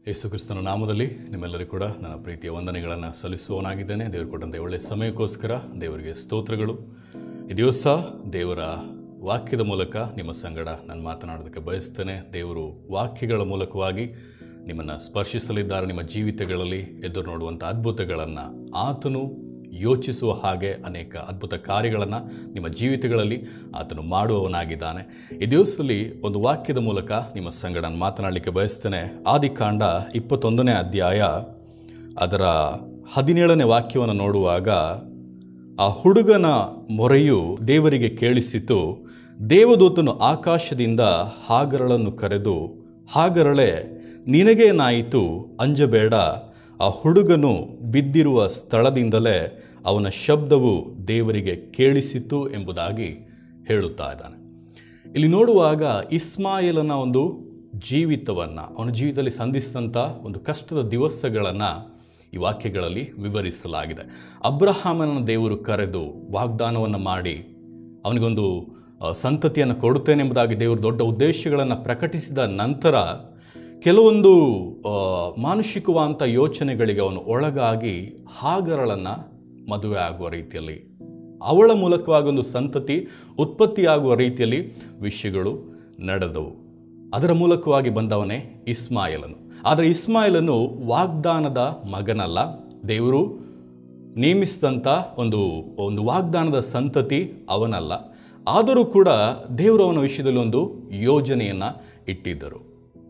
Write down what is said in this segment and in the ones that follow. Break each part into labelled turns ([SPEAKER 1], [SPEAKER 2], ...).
[SPEAKER 1] ಯೇಸುಕ್ರಿಸ್ತನ ನಾಮದಲ್ಲಿ ನಿಮ್ಮೆಲ್ಲರಿಗೂ ಕೂಡ ನನ್ನ ಪ್ರೀತಿಯ ವಂದನೆಗಳನ್ನು ಸಲ್ಲಿಸುವವನಾಗಿದ್ದೇನೆ ದೇವರು ಕೊಟ್ಟಂತೆ ಒಳ್ಳೆಯ ಸಮಯಕ್ಕೋಸ್ಕರ ದೇವರಿಗೆ ಸ್ತೋತ್ರಗಳು ಈ ದಿವಸ ದೇವರ ವಾಕ್ಯದ ಮೂಲಕ ನಿಮ್ಮ ಸಂಗಡ ನಾನು ಮಾತನಾಡೋದಕ್ಕೆ ಬಯಸ್ತೇನೆ ದೇವರು ವಾಕ್ಯಗಳ ಮೂಲಕವಾಗಿ ನಿಮ್ಮನ್ನು ಸ್ಪರ್ಶಿಸಲಿದ್ದಾರೆ ನಿಮ್ಮ ಜೀವಿತಗಳಲ್ಲಿ ಎದುರು ನೋಡುವಂಥ ಅದ್ಭುತಗಳನ್ನು ಆತನು ಯೋಚಿಸುವ ಹಾಗೆ ಅನೇಕ ಅದ್ಭುತ ಕಾರ್ಯಗಳನ್ನು ನಿಮ್ಮ ಜೀವಿತಗಳಲ್ಲಿ ಆತನು ಮಾಡುವವನಾಗಿದ್ದಾನೆ ಈ ದಿವಸದಲ್ಲಿ ಒಂದು ವಾಕ್ಯದ ಮೂಲಕ ನಿಮ್ಮ ಸಂಗಡ ನಾನು ಮಾತನಾಡಲಿಕ್ಕೆ ಬಯಸ್ತೇನೆ ಆದಿಕಾಂಡ ಇಪ್ಪತ್ತೊಂದನೇ ಅಧ್ಯಾಯ ಅದರ ಹದಿನೇಳನೇ ವಾಕ್ಯವನ್ನು ನೋಡುವಾಗ ಆ ಹುಡುಗನ ಮೊರೆಯು ದೇವರಿಗೆ ಕೇಳಿಸಿತು ದೇವದೂತನು ಆಕಾಶದಿಂದ ಹಾಗರಳನ್ನು ಕರೆದು ಹಾಗರಳೆ ನಿನಗೇನಾಯಿತು ಅಂಜಬೇಡ ಆ ಹುಡುಗನು ಬಿದ್ದಿರುವ ಸ್ಥಳದಿಂದಲೇ ಅವನ ಶಬ್ದವು ದೇವರಿಗೆ ಕೇಳಿಸಿತು ಎಂಬುದಾಗಿ ಹೇಳುತ್ತಾ ಇದ್ದಾನೆ ಇಲ್ಲಿ ನೋಡುವಾಗ ಇಸ್ಮಾಯಿಲನ ಒಂದು ಜೀವಿತವನ್ನು ಅವನ ಜೀವಿತದಲ್ಲಿ ಸಂಧಿಸಿದಂಥ ಒಂದು ಕಷ್ಟದ ದಿವಸಗಳನ್ನು ಈ ವಾಕ್ಯಗಳಲ್ಲಿ ವಿವರಿಸಲಾಗಿದೆ ಅಬ್ರಹಾಮನ ದೇವರು ಕರೆದು ವಾಗ್ದಾನವನ್ನು ಮಾಡಿ ಅವನಿಗೊಂದು ಆ, ಸಂತತಿಯನ್ನು ಕೊಡುತ್ತೇನೆ ಎಂಬುದಾಗಿ ದೇವರು ದೊಡ್ಡ ಉದ್ದೇಶಗಳನ್ನು ಪ್ರಕಟಿಸಿದ ನಂತರ ಕೆಲವೊಂದು ಆ, ಮಾನುಷಿಕವಾದಂಥ ಯೋಚನೆಗಳಿಗೆ ಅವನು ಒಳಗಾಗಿ ಹಾಗರಳನ್ನು ಮದುವೆ ಆಗುವ ರೀತಿಯಲ್ಲಿ ಅವಳ ಮೂಲಕವಾಗಿ ಒಂದು ಸಂತತಿ ಉತ್ಪತ್ತಿಯಾಗುವ ರೀತಿಯಲ್ಲಿ ವಿಷಯಗಳು ನಡೆದವು ಅದರ ಮೂಲಕವಾಗಿ ಬಂದವನೇ ಇಸ್ಮಾಯಿಲನು ಆದರೆ ಇಸ್ಮಾಯಿಲನು ವಾಗ್ದಾನದ ಮಗನಲ್ಲ ದೇವರು ನೇಮಿಸಿದಂಥ ಒಂದು ಒಂದು ವಾಗ್ದಾನದ ಸಂತತಿ ಅವನಲ್ಲ ಆದರೂ ಕೂಡ ದೇವರು ಅವನ ವಿಷಯದಲ್ಲಿ ಒಂದು ಯೋಜನೆಯನ್ನು ಇಟ್ಟಿದ್ದರು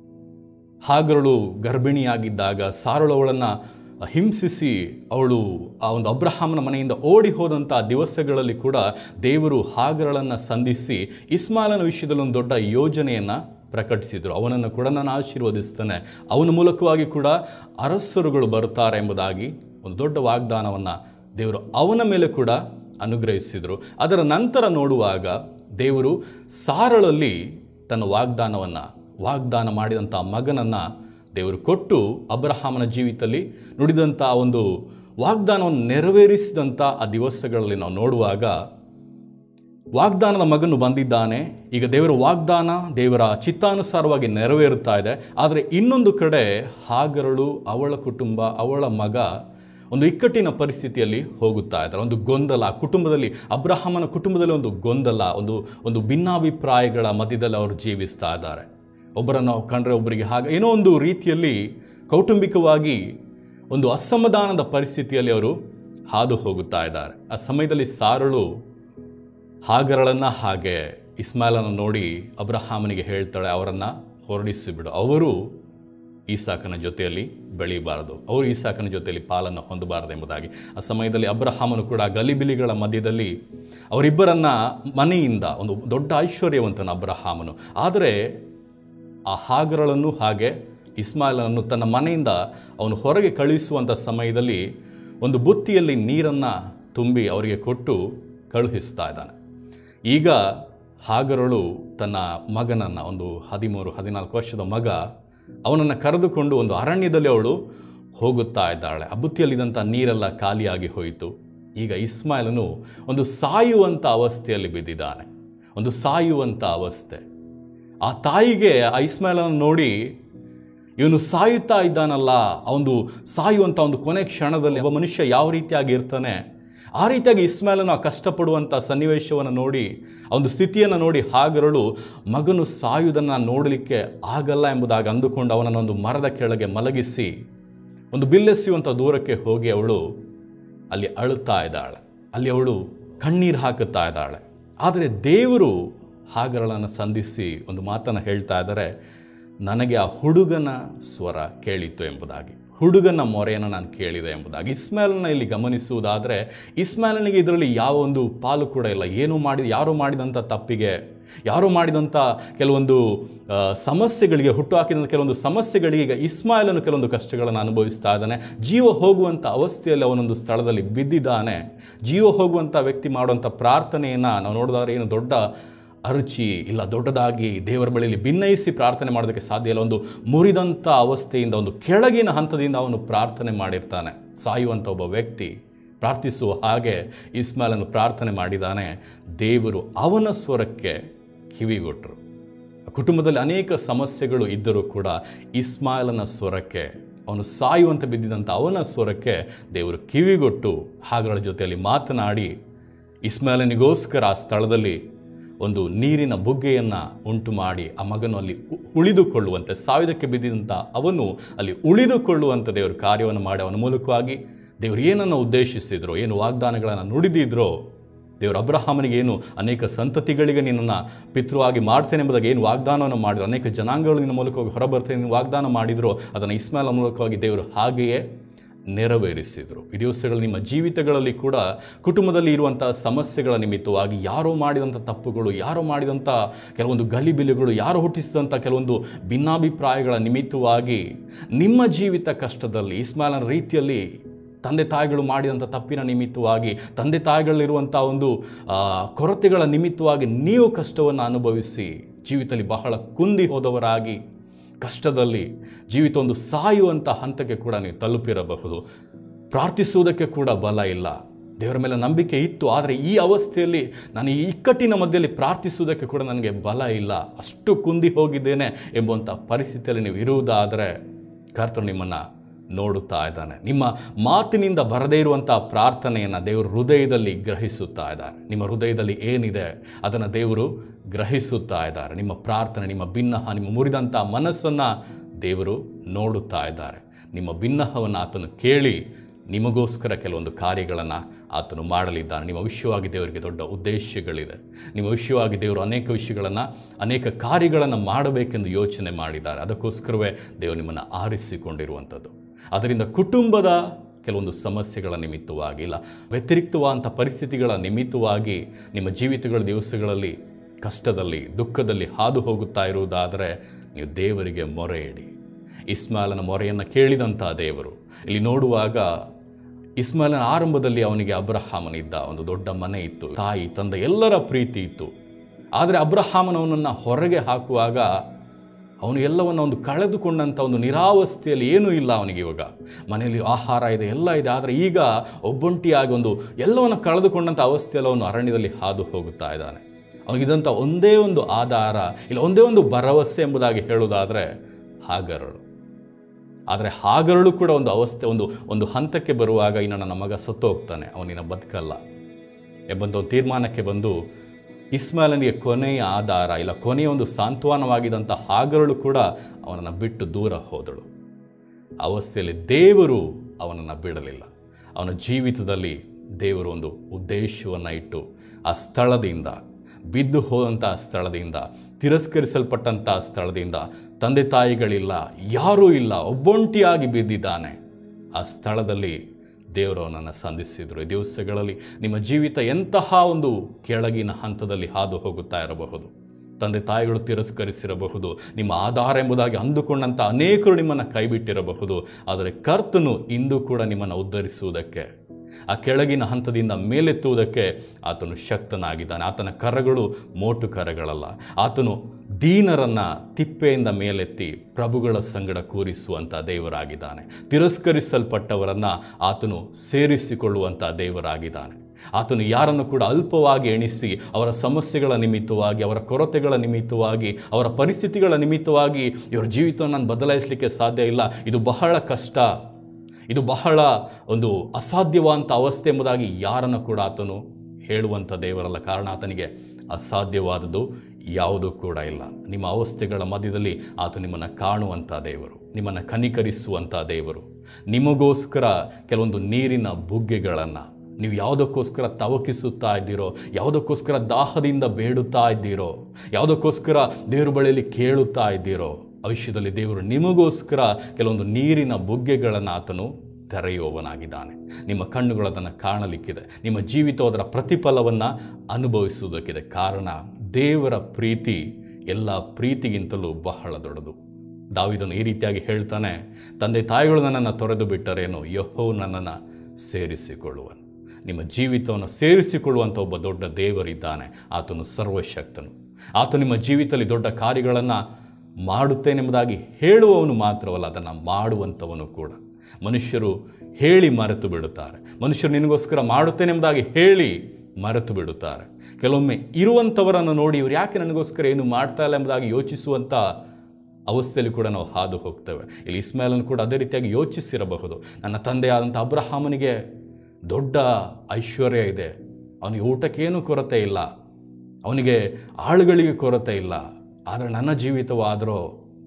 [SPEAKER 1] ಹಾಗರಳು ಗರ್ಭಿಣಿಯಾಗಿದ್ದಾಗ ಸಾರಳು ಅವಳನ್ನು ಹಿಂಸಿಸಿ ಅವಳು ಆ ಒಂದು ಅಬ್ರಹಾಮನ ಮನೆಯಿಂದ ಓಡಿ ಹೋದಂಥ ದಿವಸಗಳಲ್ಲಿ ಕೂಡ ದೇವರು ಹಾಗರಳನ್ನು ಸಂಧಿಸಿ ಇಸ್ಮಾಲನ ವಿಷಯದಲ್ಲಿ ಒಂದು ದೊಡ್ಡ ಯೋಜನೆಯನ್ನು ಪ್ರಕಟಿಸಿದರು ಅವನನ್ನು ಕೂಡ ನಾನು ಆಶೀರ್ವದಿಸ್ತೇನೆ ಅವನ ಮೂಲಕವಾಗಿ ಕೂಡ ಅರಸರುಗಳು ಬರುತ್ತಾರೆ ಎಂಬುದಾಗಿ ಒಂದು ದೊಡ್ಡ ವಾಗ್ದಾನವನ್ನು ದೇವರು ಅವನ ಮೇಲೆ ಕೂಡ ಅನುಗ್ರಹಿಸಿದರು ಅದರ ನಂತರ ನೋಡುವಾಗ ದೇವರು ಸಾರಳಲ್ಲಿ ತನ್ನ ವಾಗ್ದಾನವನ್ನು ವಾಗ್ದಾನ ಮಾಡಿದಂಥ ಮಗನನ್ನು ದೇವರು ಕೊಟ್ಟು ಅಬ್ರಹಾಮನ ಜೀವಿತದಲ್ಲಿ ನುಡಿದಂಥ ಆ ಒಂದು ವಾಗ್ದಾನವನ್ನು ನೆರವೇರಿಸಿದಂಥ ಆ ದಿವಸಗಳಲ್ಲಿ ನಾವು ನೋಡುವಾಗ ವಾಗ್ದಾನದ ಮಗನು ಬಂದಿದ್ದಾನೆ ಈಗ ದೇವರ ವಾಗ್ದಾನ ದೇವರ ಚಿತ್ತಾನುಸಾರವಾಗಿ ನೆರವೇರುತ್ತಾ ಇದೆ ಆದರೆ ಇನ್ನೊಂದು ಕಡೆ ಹಾಗರಳು ಅವಳ ಕುಟುಂಬ ಅವಳ ಮಗ ಒಂದು ಇಕ್ಕಟ್ಟಿನ ಪರಿಸ್ಥಿತಿಯಲ್ಲಿ ಹೋಗುತ್ತಾ ಇದ್ದಾರೆ ಒಂದು ಗೊಂದಲ ಕುಟುಂಬದಲ್ಲಿ ಅಬ್ರಹಾಮನ ಕುಟುಂಬದಲ್ಲಿ ಒಂದು ಗೊಂದಲ ಒಂದು ಒಂದು ಭಿನ್ನಾಭಿಪ್ರಾಯಗಳ ಮಧ್ಯದಲ್ಲಿ ಅವರು ಜೀವಿಸ್ತಾ ಇದ್ದಾರೆ ಒಬ್ಬರನ್ನು ಕಂಡ್ರೆ ಒಬ್ಬರಿಗೆ ಹಾಗೆ ಏನೋ ಒಂದು ರೀತಿಯಲ್ಲಿ ಕೌಟುಂಬಿಕವಾಗಿ ಒಂದು ಅಸಮಾಧಾನದ ಪರಿಸ್ಥಿತಿಯಲ್ಲಿ ಅವರು ಹಾದು ಹೋಗುತ್ತಾ ಇದ್ದಾರೆ ಆ ಸಮಯದಲ್ಲಿ ಸಾರಳು ಹಾಗರಳನ್ನು ಹಾಗೆ ಇಸ್ಮಾಲನ್ನು ನೋಡಿ ಅಬ್ರಹಾಮನಿಗೆ ಹೇಳ್ತಾಳೆ ಅವರನ್ನು ಹೊರಡಿಸಿಬಿಡು ಅವರು ಈಸಾಕನ ಜೊತೆಯಲ್ಲಿ ಬೆಳೀಬಾರದು ಅವರು ಈಸಾಕನ ಜೊತೆಯಲ್ಲಿ ಪಾಲನ್ನು ಹೊಂದಬಾರದು ಎಂಬುದಾಗಿ ಆ ಸಮಯದಲ್ಲಿ ಅಬ್ರಹಾಮನು ಕೂಡ ಗಲಿಬಿಲಿಗಳ ಮಧ್ಯದಲ್ಲಿ ಅವರಿಬ್ಬರನ್ನ ಮನೆಯಿಂದ ಒಂದು ದೊಡ್ಡ ಐಶ್ವರ್ಯವಂತನ ಅಬ್ರಹಾಮನು ಆದರೆ ಆ ಹಾಗರಳನ್ನು ಹಾಗೆ ಇಸ್ಮಾಯಿಲನನ್ನು ತನ್ನ ಮನೆಯಿಂದ ಅವನು ಹೊರಗೆ ಕಳುಹಿಸುವಂಥ ಸಮಯದಲ್ಲಿ ಒಂದು ಬುತ್ತಿಯಲ್ಲಿ ನೀರನ್ನು ತುಂಬಿ ಅವರಿಗೆ ಕೊಟ್ಟು ಕಳುಹಿಸ್ತಾ ಇದ್ದಾನೆ ಈಗ ಹಾಗರಳು ತನ್ನ ಮಗನನ್ನು ಒಂದು ಹದಿಮೂರು ಹದಿನಾಲ್ಕು ವರ್ಷದ ಮಗ ಅವನನ್ನು ಕರೆದುಕೊಂಡು ಒಂದು ಅರಣ್ಯದಲ್ಲಿ ಅವಳು ಹೋಗುತ್ತಾ ಇದ್ದಾಳೆ ಆ ಬುತ್ತಿಯಲ್ಲಿದ್ದಂಥ ನೀರೆಲ್ಲ ಖಾಲಿಯಾಗಿ ಹೋಯಿತು ಈಗ ಇಸ್ಮಾಯಿಲನು ಒಂದು ಸಾಯುವಂಥ ಅವಸ್ಥೆಯಲ್ಲಿ ಬಿದ್ದಿದ್ದಾನೆ ಒಂದು ಸಾಯುವಂಥ ಅವಸ್ಥೆ ಆ ತಾಯಿಗೆ ಆ ಇಸ್ಮಾಯಿಲನ್ನು ನೋಡಿ ಇವನು ಸಾಯುತ್ತಾ ಇದ್ದಾನಲ್ಲ ಆ ಒಂದು ಸಾಯುವಂಥ ಒಂದು ಕೊನೆ ಕ್ಷಣದಲ್ಲಿ ಒಬ್ಬ ಮನುಷ್ಯ ಯಾವ ರೀತಿಯಾಗಿ ಇರ್ತಾನೆ ಆ ರೀತಿಯಾಗಿ ಇಸ್ಮಾಯಿಲನು ಆ ಕಷ್ಟಪಡುವಂಥ ಸನ್ನಿವೇಶವನ್ನು ನೋಡಿ ಆ ಒಂದು ಸ್ಥಿತಿಯನ್ನು ನೋಡಿ ಹಾಗರಳು ಮಗನು ಸಾಯುವುದನ್ನು ನೋಡಲಿಕ್ಕೆ ಆಗಲ್ಲ ಎಂಬುದಾಗಿ ಅಂದುಕೊಂಡು ಅವನನ್ನು ಒಂದು ಮರದ ಕೆಳಗೆ ಮಲಗಿಸಿ ಒಂದು ಬಿಲ್ಲೆಸೆಯುವಂಥ ದೂರಕ್ಕೆ ಹೋಗಿ ಅವಳು ಅಲ್ಲಿ ಅಳುತ್ತಾ ಇದ್ದಾಳೆ ಅಲ್ಲಿ ಅವಳು ಕಣ್ಣೀರು ಹಾಕುತ್ತಾ ಇದ್ದಾಳೆ ಆದರೆ ದೇವರು ಹಾಗರಳನ್ನು ಸಂಧಿಸಿ ಒಂದು ಮಾತನ್ನು ಹೇಳ್ತಾ ಇದ್ದಾರೆ ನನಗೆ ಆ ಹುಡುಗನ ಸ್ವರ ಕೇಳಿತು ಎಂಬುದಾಗಿ ಹುಡುಗನ ಮೊರೆಯನ್ನು ನಾನು ಕೇಳಿದೆ ಎಂಬುದಾಗಿ ಇಸ್ಮಾಯಿಲನ್ನ ಇಲ್ಲಿ ಗಮನಿಸುವುದಾದರೆ ಇಸ್ಮಾಯಿಲನಿಗೆ ಇದರಲ್ಲಿ ಯಾವ ಒಂದು ಪಾಲು ಕೂಡ ಇಲ್ಲ ಏನು ಮಾಡಿ ಯಾರು ಮಾಡಿದಂಥ ತಪ್ಪಿಗೆ ಯಾರು ಮಾಡಿದಂಥ ಕೆಲವೊಂದು ಆ, ಸಮಸ್ಯೆಗಳಿಗೆ ಹುಟ್ಟುಹಾಕಿದಂಥ ಕೆಲವೊಂದು ಸಮಸ್ಯೆಗಳಿಗೆ ಈಗ ಇಸ್ಮಾಯಿಲನು ಕೆಲವೊಂದು ಕಷ್ಟಗಳನ್ನು ಅನುಭವಿಸ್ತಾ ಇದ್ದಾನೆ ಜೀವ ಹೋಗುವಂಥ ಅವಸ್ಥೆಯಲ್ಲಿ ಅವನೊಂದು ಸ್ಥಳದಲ್ಲಿ ಬಿದ್ದಿದ್ದಾನೆ ಜೀವ ಹೋಗುವಂಥ ವ್ಯಕ್ತಿ ಮಾಡುವಂಥ ಪ್ರಾರ್ಥನೆಯನ್ನು ನಾವು ನೋಡಿದಾಗ ಏನು ದೊಡ್ಡ ಅರುಚಿ ಇಲ್ಲ ದೊಡ್ಡದಾಗಿ ದೇವರ ಬಳಿಯಲ್ಲಿ ಭಿನ್ನಯಿಸಿ ಪ್ರಾರ್ಥನೆ ಮಾಡೋದಕ್ಕೆ ಸಾಧ್ಯ ಇಲ್ಲ ಒಂದು ಮುರಿದಂಥ ಅವಸ್ಥೆಯಿಂದ ಒಂದು ಕೆಳಗಿನ ಹಂತದಿಂದ ಅವನು ಪ್ರಾರ್ಥನೆ ಮಾಡಿರ್ತಾನೆ ಸಾಯುವಂಥ ಒಬ್ಬ ವ್ಯಕ್ತಿ ಪ್ರಾರ್ಥಿಸುವ ಹಾಗೆ ಇಸ್ಮಾಲನ್ನು ಪ್ರಾರ್ಥನೆ ಮಾಡಿದ್ದಾನೆ ದೇವರು ಅವನ ಸ್ವರಕ್ಕೆ ಕಿವಿಗೊಟ್ಟರು ಕುಟುಂಬದಲ್ಲಿ ಅನೇಕ ಸಮಸ್ಯೆಗಳು ಇದ್ದರೂ ಕೂಡ ಇಸ್ಮಾಯಿಲನ ಸ್ವರಕ್ಕೆ ಅವನು ಸಾಯುವಂತೆ ಬಿದ್ದಿದ್ದಂಥ ಅವನ ಸ್ವರಕ್ಕೆ ದೇವರು ಕಿವಿಗೊಟ್ಟು ಹಾಗಳ ಜೊತೆಯಲ್ಲಿ ಮಾತನಾಡಿ ಇಸ್ಮಾಯಿಲನಿಗೋಸ್ಕರ ಆ ಸ್ಥಳದಲ್ಲಿ ಒಂದು ನೀರಿನ ಬುಗ್ಗೆಯನ್ನು ಉಂಟು ಮಾಡಿ ಆ ಮಗನು ಅಲ್ಲಿ ಉ- ಉಳಿದುಕೊಳ್ಳುವಂತೆ ಸಾವಿದಕ್ಕೆ ಬಿದ್ದಿದಂಥ ಅವನು ಅಲ್ಲಿ ಉಳಿದುಕೊಳ್ಳುವಂಥ ದೇವರು ಕಾರ್ಯವನ್ನು ಮಾಡಿ ಅವನ ಮೂಲಕವಾಗಿ ದೇವರು ಏನನ್ನು ಉದ್ದೇಶಿಸಿದ್ರು ಏನು ವಾಗ್ದಾನಗಳನ್ನು ನುಡಿದಿದ್ರೋ ದೇವರು ಅಬ್ರಹಾಮನಿಗೆ ಏನು ಅನೇಕ ಸಂತತಿಗಳಿಗೆ ನಿನ್ನನ್ನು ಪಿತೃವಾಗಿ ಮಾಡ್ತೇನೆ ಎಂಬುದಾಗಿ ಏನು ವಾಗ್ದಾನವನ್ನು ಮಾಡಿದ್ರು ಅನೇಕ ಜನಾಂಗಗಳು ನಿನ್ನ ಮೂಲಕವಾಗಿ ಹೊರಬರ್ತೇನೆ ಎಂದು ವಾಗ್ದಾನ ಮಾಡಿದ್ರು ಅದನ್ನು ಇಸ್ಮಾಯಿಲ ಮೂಲಕವಾಗಿ ದೇವರು ಹಾಗೆಯೇ ನೆರವೇರಿಸಿದರು ಈ ದಿವಸಗಳು ನಿಮ್ಮ ಜೀವಿತಗಳಲ್ಲಿ ಕೂಡ ಕುಟುಂಬದಲ್ಲಿ ಇರುವಂಥ ಸಮಸ್ಯೆಗಳ ನಿಮಿತ್ತವಾಗಿ ಯಾರೋ ಮಾಡಿದಂಥ ತಪ್ಪುಗಳು ಯಾರೋ ಮಾಡಿದಂಥ ಕೆಲವೊಂದು ಗಲಿಬಿಲಿಗಳು ಯಾರೋ ಹುಟ್ಟಿಸಿದಂಥ ಕೆಲವೊಂದು ಭಿನ್ನಾಭಿಪ್ರಾಯಗಳ ನಿಮಿತ್ತವಾಗಿ ನಿಮ್ಮ ಜೀವಿತ ಕಷ್ಟದಲ್ಲಿ ಇಸ್ಮಾಯಿಲನ ರೀತಿಯಲ್ಲಿ ತಂದೆ ತಾಯಿಗಳು ಮಾಡಿದಂಥ ತಪ್ಪಿನ ನಿಮಿತ್ತವಾಗಿ ತಂದೆ ತಾಯಿಗಳಲ್ಲಿರುವಂಥ ಒಂದು ಆ, ಕೊರತೆಗಳ ನಿಮಿತ್ತವಾಗಿ ನೀವು ಕಷ್ಟವನ್ನು ಅನುಭವಿಸಿ ಜೀವಿತದಲ್ಲಿ ಬಹಳ ಕುಂದಿ ಹೋದವರಾಗಿ ಕಷ್ಟದಲ್ಲಿ ಜೀವಿತ ಒಂದು ಸಾಯುವಂಥ ಹಂತಕ್ಕೆ ಕೂಡ ನೀವು ತಲುಪಿರಬಹುದು ಪ್ರಾರ್ಥಿಸುವುದಕ್ಕೆ ಕೂಡ ಬಲ ಇಲ್ಲ ದೇವರ ಮೇಲೆ ನಂಬಿಕೆ ಇತ್ತು ಆದರೆ ಈ ಅವಸ್ಥೆಯಲ್ಲಿ ನಾನು ಈ ಇಕ್ಕಟ್ಟಿನ ಮಧ್ಯದಲ್ಲಿ ಪ್ರಾರ್ಥಿಸುವುದಕ್ಕೆ ಕೂಡ ನನಗೆ ಬಲ ಇಲ್ಲ ಅಷ್ಟು ಕುಂದಿ ಹೋಗಿದ್ದೇನೆ ಎಂಬುವಂಥ ಪರಿಸ್ಥಿತಿಯಲ್ಲಿ ನೀವು ಇರುವುದಾದರೆ ಕರ್ತನು ನಿಮ್ಮನ್ನು ನೋಡುತ್ತಾ ಇದ್ದಾನೆ ನಿಮ್ಮ ಮಾತಿನಿಂದ ಬರದೇ ಇರುವಂಥ ಪ್ರಾರ್ಥನೆಯನ್ನು ದೇವರು ಹೃದಯದಲ್ಲಿ ಗ್ರಹಿಸುತ್ತಾ ಇದ್ದಾರೆ ನಿಮ್ಮ ಹೃದಯದಲ್ಲಿ ಏನಿದೆ ಅದನ್ನು ದೇವರು ಗ್ರಹಿಸುತ್ತಾ ಇದ್ದಾರೆ ನಿಮ್ಮ ಪ್ರಾರ್ಥನೆ ನಿಮ್ಮ ಭಿನ್ನಹ ನಿಮ್ಮ ಮುರಿದಂಥ ಮನಸ್ಸನ್ನು ದೇವರು ನೋಡುತ್ತಾ ಇದ್ದಾರೆ ನಿಮ್ಮ ಭಿನ್ನಹವನ್ನು ಆತನು ಕೇಳಿ ನಿಮಗೋಸ್ಕರ ಕೆಲವೊಂದು ಕಾರ್ಯಗಳನ್ನು ಆತನು ಮಾಡಲಿದ್ದಾನೆ ನಿಮ್ಮ ವಿಷಯವಾಗಿ ದೇವರಿಗೆ ದೊಡ್ಡ ಉದ್ದೇಶಗಳಿದೆ ನಿಮ್ಮ ವಿಷಯವಾಗಿ ದೇವರು ಅನೇಕ ವಿಷಯಗಳನ್ನು ಅನೇಕ ಕಾರ್ಯಗಳನ್ನು ಮಾಡಬೇಕೆಂದು ಯೋಚನೆ ಮಾಡಿದ್ದಾರೆ ಅದಕ್ಕೋಸ್ಕರವೇ ದೇವರು ನಿಮ್ಮನ್ನು ಆರಿಸಿಕೊಂಡಿರುವಂಥದ್ದು ಅದರಿಂದ ಕುಟುಂಬದ ಕೆಲವೊಂದು ಸಮಸ್ಯೆಗಳ ನಿಮಿತ್ತವಾಗಿ ಇಲ್ಲ ವ್ಯತಿರಿಕ್ತವಾದಂಥ ಪರಿಸ್ಥಿತಿಗಳ ನಿಮಿತ್ತವಾಗಿ ನಿಮ್ಮ ಜೀವಿತಗಳ ದಿವಸಗಳಲ್ಲಿ ಕಷ್ಟದಲ್ಲಿ ದುಃಖದಲ್ಲಿ ಹಾದು ಹೋಗುತ್ತಾ ಇರುವುದಾದರೆ ನೀವು ದೇವರಿಗೆ ಮೊರೆ ಇಡಿ ಇಸ್ಮಾಲನ ಮೊರೆಯನ್ನು ಕೇಳಿದಂಥ ದೇವರು ಇಲ್ಲಿ ನೋಡುವಾಗ ಇಸ್ಮಾಲನ ಆರಂಭದಲ್ಲಿ ಅವನಿಗೆ ಅಬ್ರಹಾಮನಿದ್ದ ಒಂದು ದೊಡ್ಡ ಮನೆ ಇತ್ತು ತಾಯಿ ತಂದೆ ಎಲ್ಲರ ಪ್ರೀತಿ ಇತ್ತು ಆದರೆ ಅಬ್ರಹಾಮನವನನ್ನು ಹೊರಗೆ ಹಾಕುವಾಗ ಅವನು ಎಲ್ಲವನ್ನು ಒಂದು ಕಳೆದುಕೊಂಡಂಥ ಒಂದು ನಿರಾವಸ್ಥೆಯಲ್ಲಿ ಏನೂ ಇಲ್ಲ ಅವನಿಗೆ ಇವಾಗ ಮನೆಯಲ್ಲಿ ಆಹಾರ ಇದೆ ಎಲ್ಲ ಇದೆ ಆದರೆ ಈಗ ಒಬ್ಬೊಂಟಿಯಾಗಿ ಒಂದು ಎಲ್ಲವನ್ನು ಕಳೆದುಕೊಂಡಂಥ ಅವಸ್ಥೆಯಲ್ಲಿ ಅವನು ಅರಣ್ಯದಲ್ಲಿ ಹಾದು ಹೋಗುತ್ತಾ ಇದ್ದಾನೆ ಅವನಿಗಿದಂಥ ಒಂದೇ ಒಂದು ಆಧಾರ ಇಲ್ಲ ಒಂದೇ ಒಂದು ಭರವಸೆ ಎಂಬುದಾಗಿ ಹೇಳುವುದಾದರೆ ಹಾಗರಳು ಆದರೆ ಹಾಗರಳು ಕೂಡ ಒಂದು ಅವಸ್ಥೆ ಒಂದು ಒಂದು ಹಂತಕ್ಕೆ ಬರುವಾಗ ಇನ್ನು ನನ್ನ ಮಗ ಸತ್ತು ಹೋಗ್ತಾನೆ ಅವನಿನ ಬದುಕಲ್ಲ ಎಂಬಂಥ ಒಂದು ತೀರ್ಮಾನಕ್ಕೆ ಬಂದು ಇಸ್ಮಾಲನಿಗೆ ಕೊನೆಯ ಆಧಾರ ಇಲ್ಲ ಕೊನೆಯ ಒಂದು ಸಾಂತ್ವನವಾಗಿದ್ದಂಥ ಹಾಗರಳು ಕೂಡ ಅವನನ್ನು ಬಿಟ್ಟು ದೂರ ಹೋದಳು ಅವಸ್ಥೆಯಲ್ಲಿ ದೇವರು ಅವನನ್ನು ಬಿಡಲಿಲ್ಲ ಅವನ ಜೀವಿತದಲ್ಲಿ ದೇವರು ಒಂದು ಉದ್ದೇಶವನ್ನು ಇಟ್ಟು ಆ ಸ್ಥಳದಿಂದ ಬಿದ್ದು ಹೋದಂಥ ಸ್ಥಳದಿಂದ ತಿರಸ್ಕರಿಸಲ್ಪಟ್ಟಂಥ ಸ್ಥಳದಿಂದ ತಂದೆ ತಾಯಿಗಳಿಲ್ಲ ಯಾರೂ ಇಲ್ಲ ಒಬ್ಬೊಂಟಿಯಾಗಿ ಬಿದ್ದಿದ್ದಾನೆ ಆ ಸ್ಥಳದಲ್ಲಿ ದೇವರು ಅವನನ್ನು ಸಂಧಿಸಿದರು ಈ ದಿವಸಗಳಲ್ಲಿ ನಿಮ್ಮ ಜೀವಿತ ಎಂತಹ ಒಂದು ಕೆಳಗಿನ ಹಂತದಲ್ಲಿ ಹಾದು ಹೋಗುತ್ತಾ ಇರಬಹುದು ತಂದೆ ತಾಯಿಗಳು ತಿರಸ್ಕರಿಸಿರಬಹುದು ನಿಮ್ಮ ಆಧಾರ ಎಂಬುದಾಗಿ ಅಂದುಕೊಂಡಂಥ ಅನೇಕರು ನಿಮ್ಮನ್ನು ಕೈಬಿಟ್ಟಿರಬಹುದು ಆದರೆ ಕರ್ತನು ಇಂದು ಕೂಡ ನಿಮ್ಮನ್ನು ಉದ್ಧರಿಸುವುದಕ್ಕೆ ಆ ಕೆಳಗಿನ ಹಂತದಿಂದ ಮೇಲೆತ್ತುವುದಕ್ಕೆ ಆತನು ಶಕ್ತನಾಗಿದ್ದಾನೆ ಆತನ ಕರಗಳು ಮೋಟು ಕರಗಳಲ್ಲ ಆತನು ದೀನರನ್ನ ತಿಪ್ಪೆಯಿಂದ ಮೇಲೆತ್ತಿ ಪ್ರಭುಗಳ ಸಂಗಡ ಕೂರಿಸುವಂಥ ದೇವರಾಗಿದ್ದಾನೆ ತಿರಸ್ಕರಿಸಲ್ಪಟ್ಟವರನ್ನ ಆತನು ಸೇರಿಸಿಕೊಳ್ಳುವಂಥ ದೇವರಾಗಿದ್ದಾನೆ ಆತನು ಯಾರನ್ನು ಕೂಡ ಅಲ್ಪವಾಗಿ ಎಣಿಸಿ ಅವರ ಸಮಸ್ಯೆಗಳ ನಿಮಿತ್ತವಾಗಿ ಅವರ ಕೊರತೆಗಳ ನಿಮಿತ್ತವಾಗಿ ಅವರ ಪರಿಸ್ಥಿತಿಗಳ ನಿಮಿತ್ತವಾಗಿ ಇವರ ಜೀವಿತವನ್ನು ನಾನು ಬದಲಾಯಿಸಲಿಕ್ಕೆ ಸಾಧ್ಯ ಇಲ್ಲ ಇದು ಬಹಳ ಕಷ್ಟ ಇದು ಬಹಳ ಒಂದು ಅಸಾಧ್ಯವಾದಂಥ ಅವಸ್ಥೆ ಎಂಬುದಾಗಿ ಯಾರನ್ನು ಕೂಡ ಆತನು ಹೇಳುವಂಥ ದೇವರಲ್ಲ ಕಾರಣ ಆತನಿಗೆ ಅಸಾಧ್ಯವಾದದ್ದು ಯಾವುದೂ ಕೂಡ ಇಲ್ಲ ನಿಮ್ಮ ಅವಸ್ಥೆಗಳ ಮಧ್ಯದಲ್ಲಿ ಆತ ನಿಮ್ಮನ್ನು ಕಾಣುವಂಥ ದೇವರು ನಿಮ್ಮನ್ನು ಕನಿಕರಿಸುವಂಥ ದೇವರು ನಿಮಗೋಸ್ಕರ ಕೆಲವೊಂದು ನೀರಿನ ಬುಗ್ಗೆಗಳನ್ನು ನೀವು ಯಾವುದಕ್ಕೋಸ್ಕರ ತವಕಿಸುತ್ತಾ ಇದ್ದೀರೋ ಯಾವುದಕ್ಕೋಸ್ಕರ ದಾಹದಿಂದ ಬೇಡುತ್ತಾ ಇದ್ದೀರೋ ಯಾವುದಕ್ಕೋಸ್ಕರ ದೇವರ ಬಳಿಯಲ್ಲಿ ಕೇಳುತ್ತಾ ಇದ್ದೀರೋ ಭವಿಷ್ಯದಲ್ಲಿ ದೇವರು ನಿಮಗೋಸ್ಕರ ಕೆಲವೊಂದು ನೀರಿನ ಬುಗ್ಗೆಗಳನ್ನು ಆತನು ತೆರೆಯುವವನಾಗಿದ್ದಾನೆ ನಿಮ್ಮ ಕಣ್ಣುಗಳು ಅದನ್ನು ಕಾಣಲಿಕ್ಕಿದೆ ನಿಮ್ಮ ಜೀವಿತ ಅದರ ಪ್ರತಿಫಲವನ್ನು ಅನುಭವಿಸುವುದಕ್ಕಿದೆ ಕಾರಣ ದೇವರ ಪ್ರೀತಿ ಎಲ್ಲ ಪ್ರೀತಿಗಿಂತಲೂ ಬಹಳ ದೊಡ್ಡದು ದಾವಿದನು ಈ ರೀತಿಯಾಗಿ ಹೇಳ್ತಾನೆ ತಂದೆ ತಾಯಿಗಳು ನನ್ನನ್ನು ತೊರೆದು ಬಿಟ್ಟರೇನು ಯಹೋ ನನ್ನನ್ನು ಸೇರಿಸಿಕೊಳ್ಳುವನು ನಿಮ್ಮ ಜೀವಿತವನ್ನು ಸೇರಿಸಿಕೊಳ್ಳುವಂಥ ಒಬ್ಬ ದೊಡ್ಡ ದೇವರಿದ್ದಾನೆ ಆತನು ಸರ್ವಶಕ್ತನು ಆತ ನಿಮ್ಮ ಜೀವಿತದಲ್ಲಿ ದೊಡ್ಡ ಕಾರ್ಯಗಳನ್ನು ಮಾಡುತ್ತೇನೆಂಬುದಾಗಿ ಹೇಳುವವನು ಮಾತ್ರವಲ್ಲ ಅದನ್ನು ಮಾಡುವಂಥವನು ಕೂಡ ಮನುಷ್ಯರು ಹೇಳಿ ಮರೆತು ಬಿಡುತ್ತಾರೆ ಮನುಷ್ಯರು ನಿನಗೋಸ್ಕರ ಮಾಡುತ್ತೇನೆಂಬುದಾಗಿ ಹೇಳಿ ಮರೆತು ಬಿಡುತ್ತಾರೆ ಕೆಲವೊಮ್ಮೆ ಇರುವಂಥವರನ್ನು ನೋಡಿ ಇವ್ರು ಯಾಕೆ ನನಗೋಸ್ಕರ ಏನು ಮಾಡ್ತಾ ಇಲ್ಲ ಎಂಬುದಾಗಿ ಯೋಚಿಸುವಂಥ ಅವಸ್ಥೆಯಲ್ಲಿ ಕೂಡ ನಾವು ಹಾದು ಹೋಗ್ತೇವೆ ಇಲ್ಲಿ ಇಸ್ಮಾಯಿಲನ್ನು ಕೂಡ ಅದೇ ರೀತಿಯಾಗಿ ಯೋಚಿಸಿರಬಹುದು ನನ್ನ ತಂದೆಯಾದಂಥ ಅಬ್ರಹಾಮನಿಗೆ ದೊಡ್ಡ ಐಶ್ವರ್ಯ ಇದೆ ಅವನಿಗೆ ಊಟಕ್ಕೇನು ಕೊರತೆ ಇಲ್ಲ ಅವನಿಗೆ ಆಳುಗಳಿಗೆ ಕೊರತೆ ಇಲ್ಲ ಆದರೆ ನನ್ನ ಜೀವಿತವಾದರೂ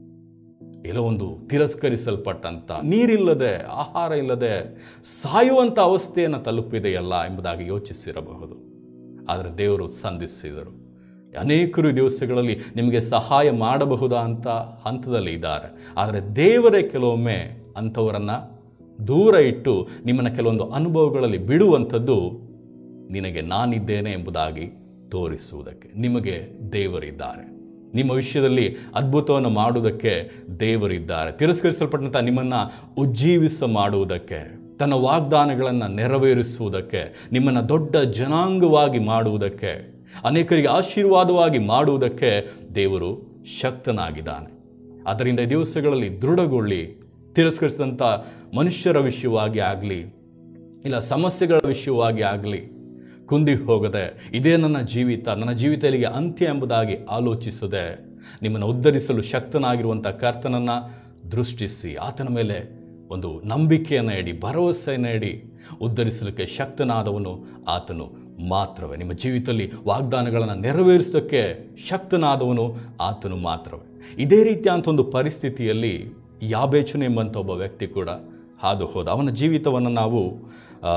[SPEAKER 1] ಎಲ್ಲೋ ಒಂದು ತಿರಸ್ಕರಿಸಲ್ಪಟ್ಟಂಥ ನೀರಿಲ್ಲದೆ ಆಹಾರ ಇಲ್ಲದೆ ಸಾಯುವಂಥ ಅವಸ್ಥೆಯನ್ನು ತಲುಪಿದೆಯಲ್ಲ ಎಂಬುದಾಗಿ ಯೋಚಿಸಿರಬಹುದು ಆದರೆ ದೇವರು ಸಂಧಿಸಿದರು ಅನೇಕರು ಈ ದಿವಸಗಳಲ್ಲಿ ನಿಮಗೆ ಸಹಾಯ ಮಾಡಬಹುದಾ ಅಂತ ಹಂತದಲ್ಲಿ ಇದ್ದಾರೆ ಆದರೆ ದೇವರೇ ಕೆಲವೊಮ್ಮೆ ಅಂಥವರನ್ನು ದೂರ ಇಟ್ಟು ನಿಮ್ಮನ್ನು ಕೆಲವೊಂದು ಅನುಭವಗಳಲ್ಲಿ ಬಿಡುವಂಥದ್ದು ನಿನಗೆ ನಾನಿದ್ದೇನೆ ಎಂಬುದಾಗಿ ತೋರಿಸುವುದಕ್ಕೆ ನಿಮಗೆ ದೇವರಿದ್ದಾರೆ ನಿಮ್ಮ ವಿಷಯದಲ್ಲಿ ಅದ್ಭುತವನ್ನು ಮಾಡುವುದಕ್ಕೆ ದೇವರಿದ್ದಾರೆ ತಿರಸ್ಕರಿಸಲ್ಪಟ್ಟಂಥ ನಿಮ್ಮನ್ನು ಉಜ್ಜೀವಿಸ ಮಾಡುವುದಕ್ಕೆ ತನ್ನ ವಾಗ್ದಾನಗಳನ್ನು ನೆರವೇರಿಸುವುದಕ್ಕೆ ನಿಮ್ಮನ್ನು ದೊಡ್ಡ ಜನಾಂಗವಾಗಿ ಮಾಡುವುದಕ್ಕೆ ಅನೇಕರಿಗೆ ಆಶೀರ್ವಾದವಾಗಿ ಮಾಡುವುದಕ್ಕೆ ದೇವರು ಶಕ್ತನಾಗಿದ್ದಾನೆ ಆದ್ದರಿಂದ ಈ ದಿವಸಗಳಲ್ಲಿ ದೃಢಗೊಳ್ಳಿ ತಿರಸ್ಕರಿಸಿದಂಥ ಮನುಷ್ಯರ ವಿಷಯವಾಗಿ ಆಗಲಿ ಇಲ್ಲ ಸಮಸ್ಯೆಗಳ ವಿಷಯವಾಗಿ ಆಗಲಿ ಕುಂದಿ ಹೋಗದೆ ಇದೇ ನನ್ನ ಜೀವಿತ ನನ್ನ ಜೀವಿತ ಇಲ್ಲಿಗೆ ಅಂತ್ಯ ಎಂಬುದಾಗಿ ಆಲೋಚಿಸದೆ ನಿಮ್ಮನ್ನು ಉದ್ಧರಿಸಲು ಶಕ್ತನಾಗಿರುವಂಥ ಕರ್ತನನ್ನು ದೃಷ್ಟಿಸಿ ಆತನ ಮೇಲೆ ಒಂದು ನಂಬಿಕೆಯನ್ನು ಇಡಿ ಭರವಸೆಯನ್ನು ಇಡಿ ಉದ್ಧರಿಸಲಿಕ್ಕೆ ಶಕ್ತನಾದವನು ಆತನು ಮಾತ್ರವೇ ನಿಮ್ಮ ಜೀವಿತದಲ್ಲಿ ವಾಗ್ದಾನಗಳನ್ನು ನೆರವೇರಿಸೋಕ್ಕೆ ಶಕ್ತನಾದವನು ಆತನು ಮಾತ್ರವೇ ಇದೇ ರೀತಿಯಾದಂಥ ಒಂದು ಪರಿಸ್ಥಿತಿಯಲ್ಲಿ ಯಾಬೇಚನೆ ಎಂಬಂಥ ಒಬ್ಬ ವ್ಯಕ್ತಿ ಕೂಡ ಹಾದು ಹೋದ ಅವನ ಜೀವಿತವನ್ನು ನಾವು ಆ,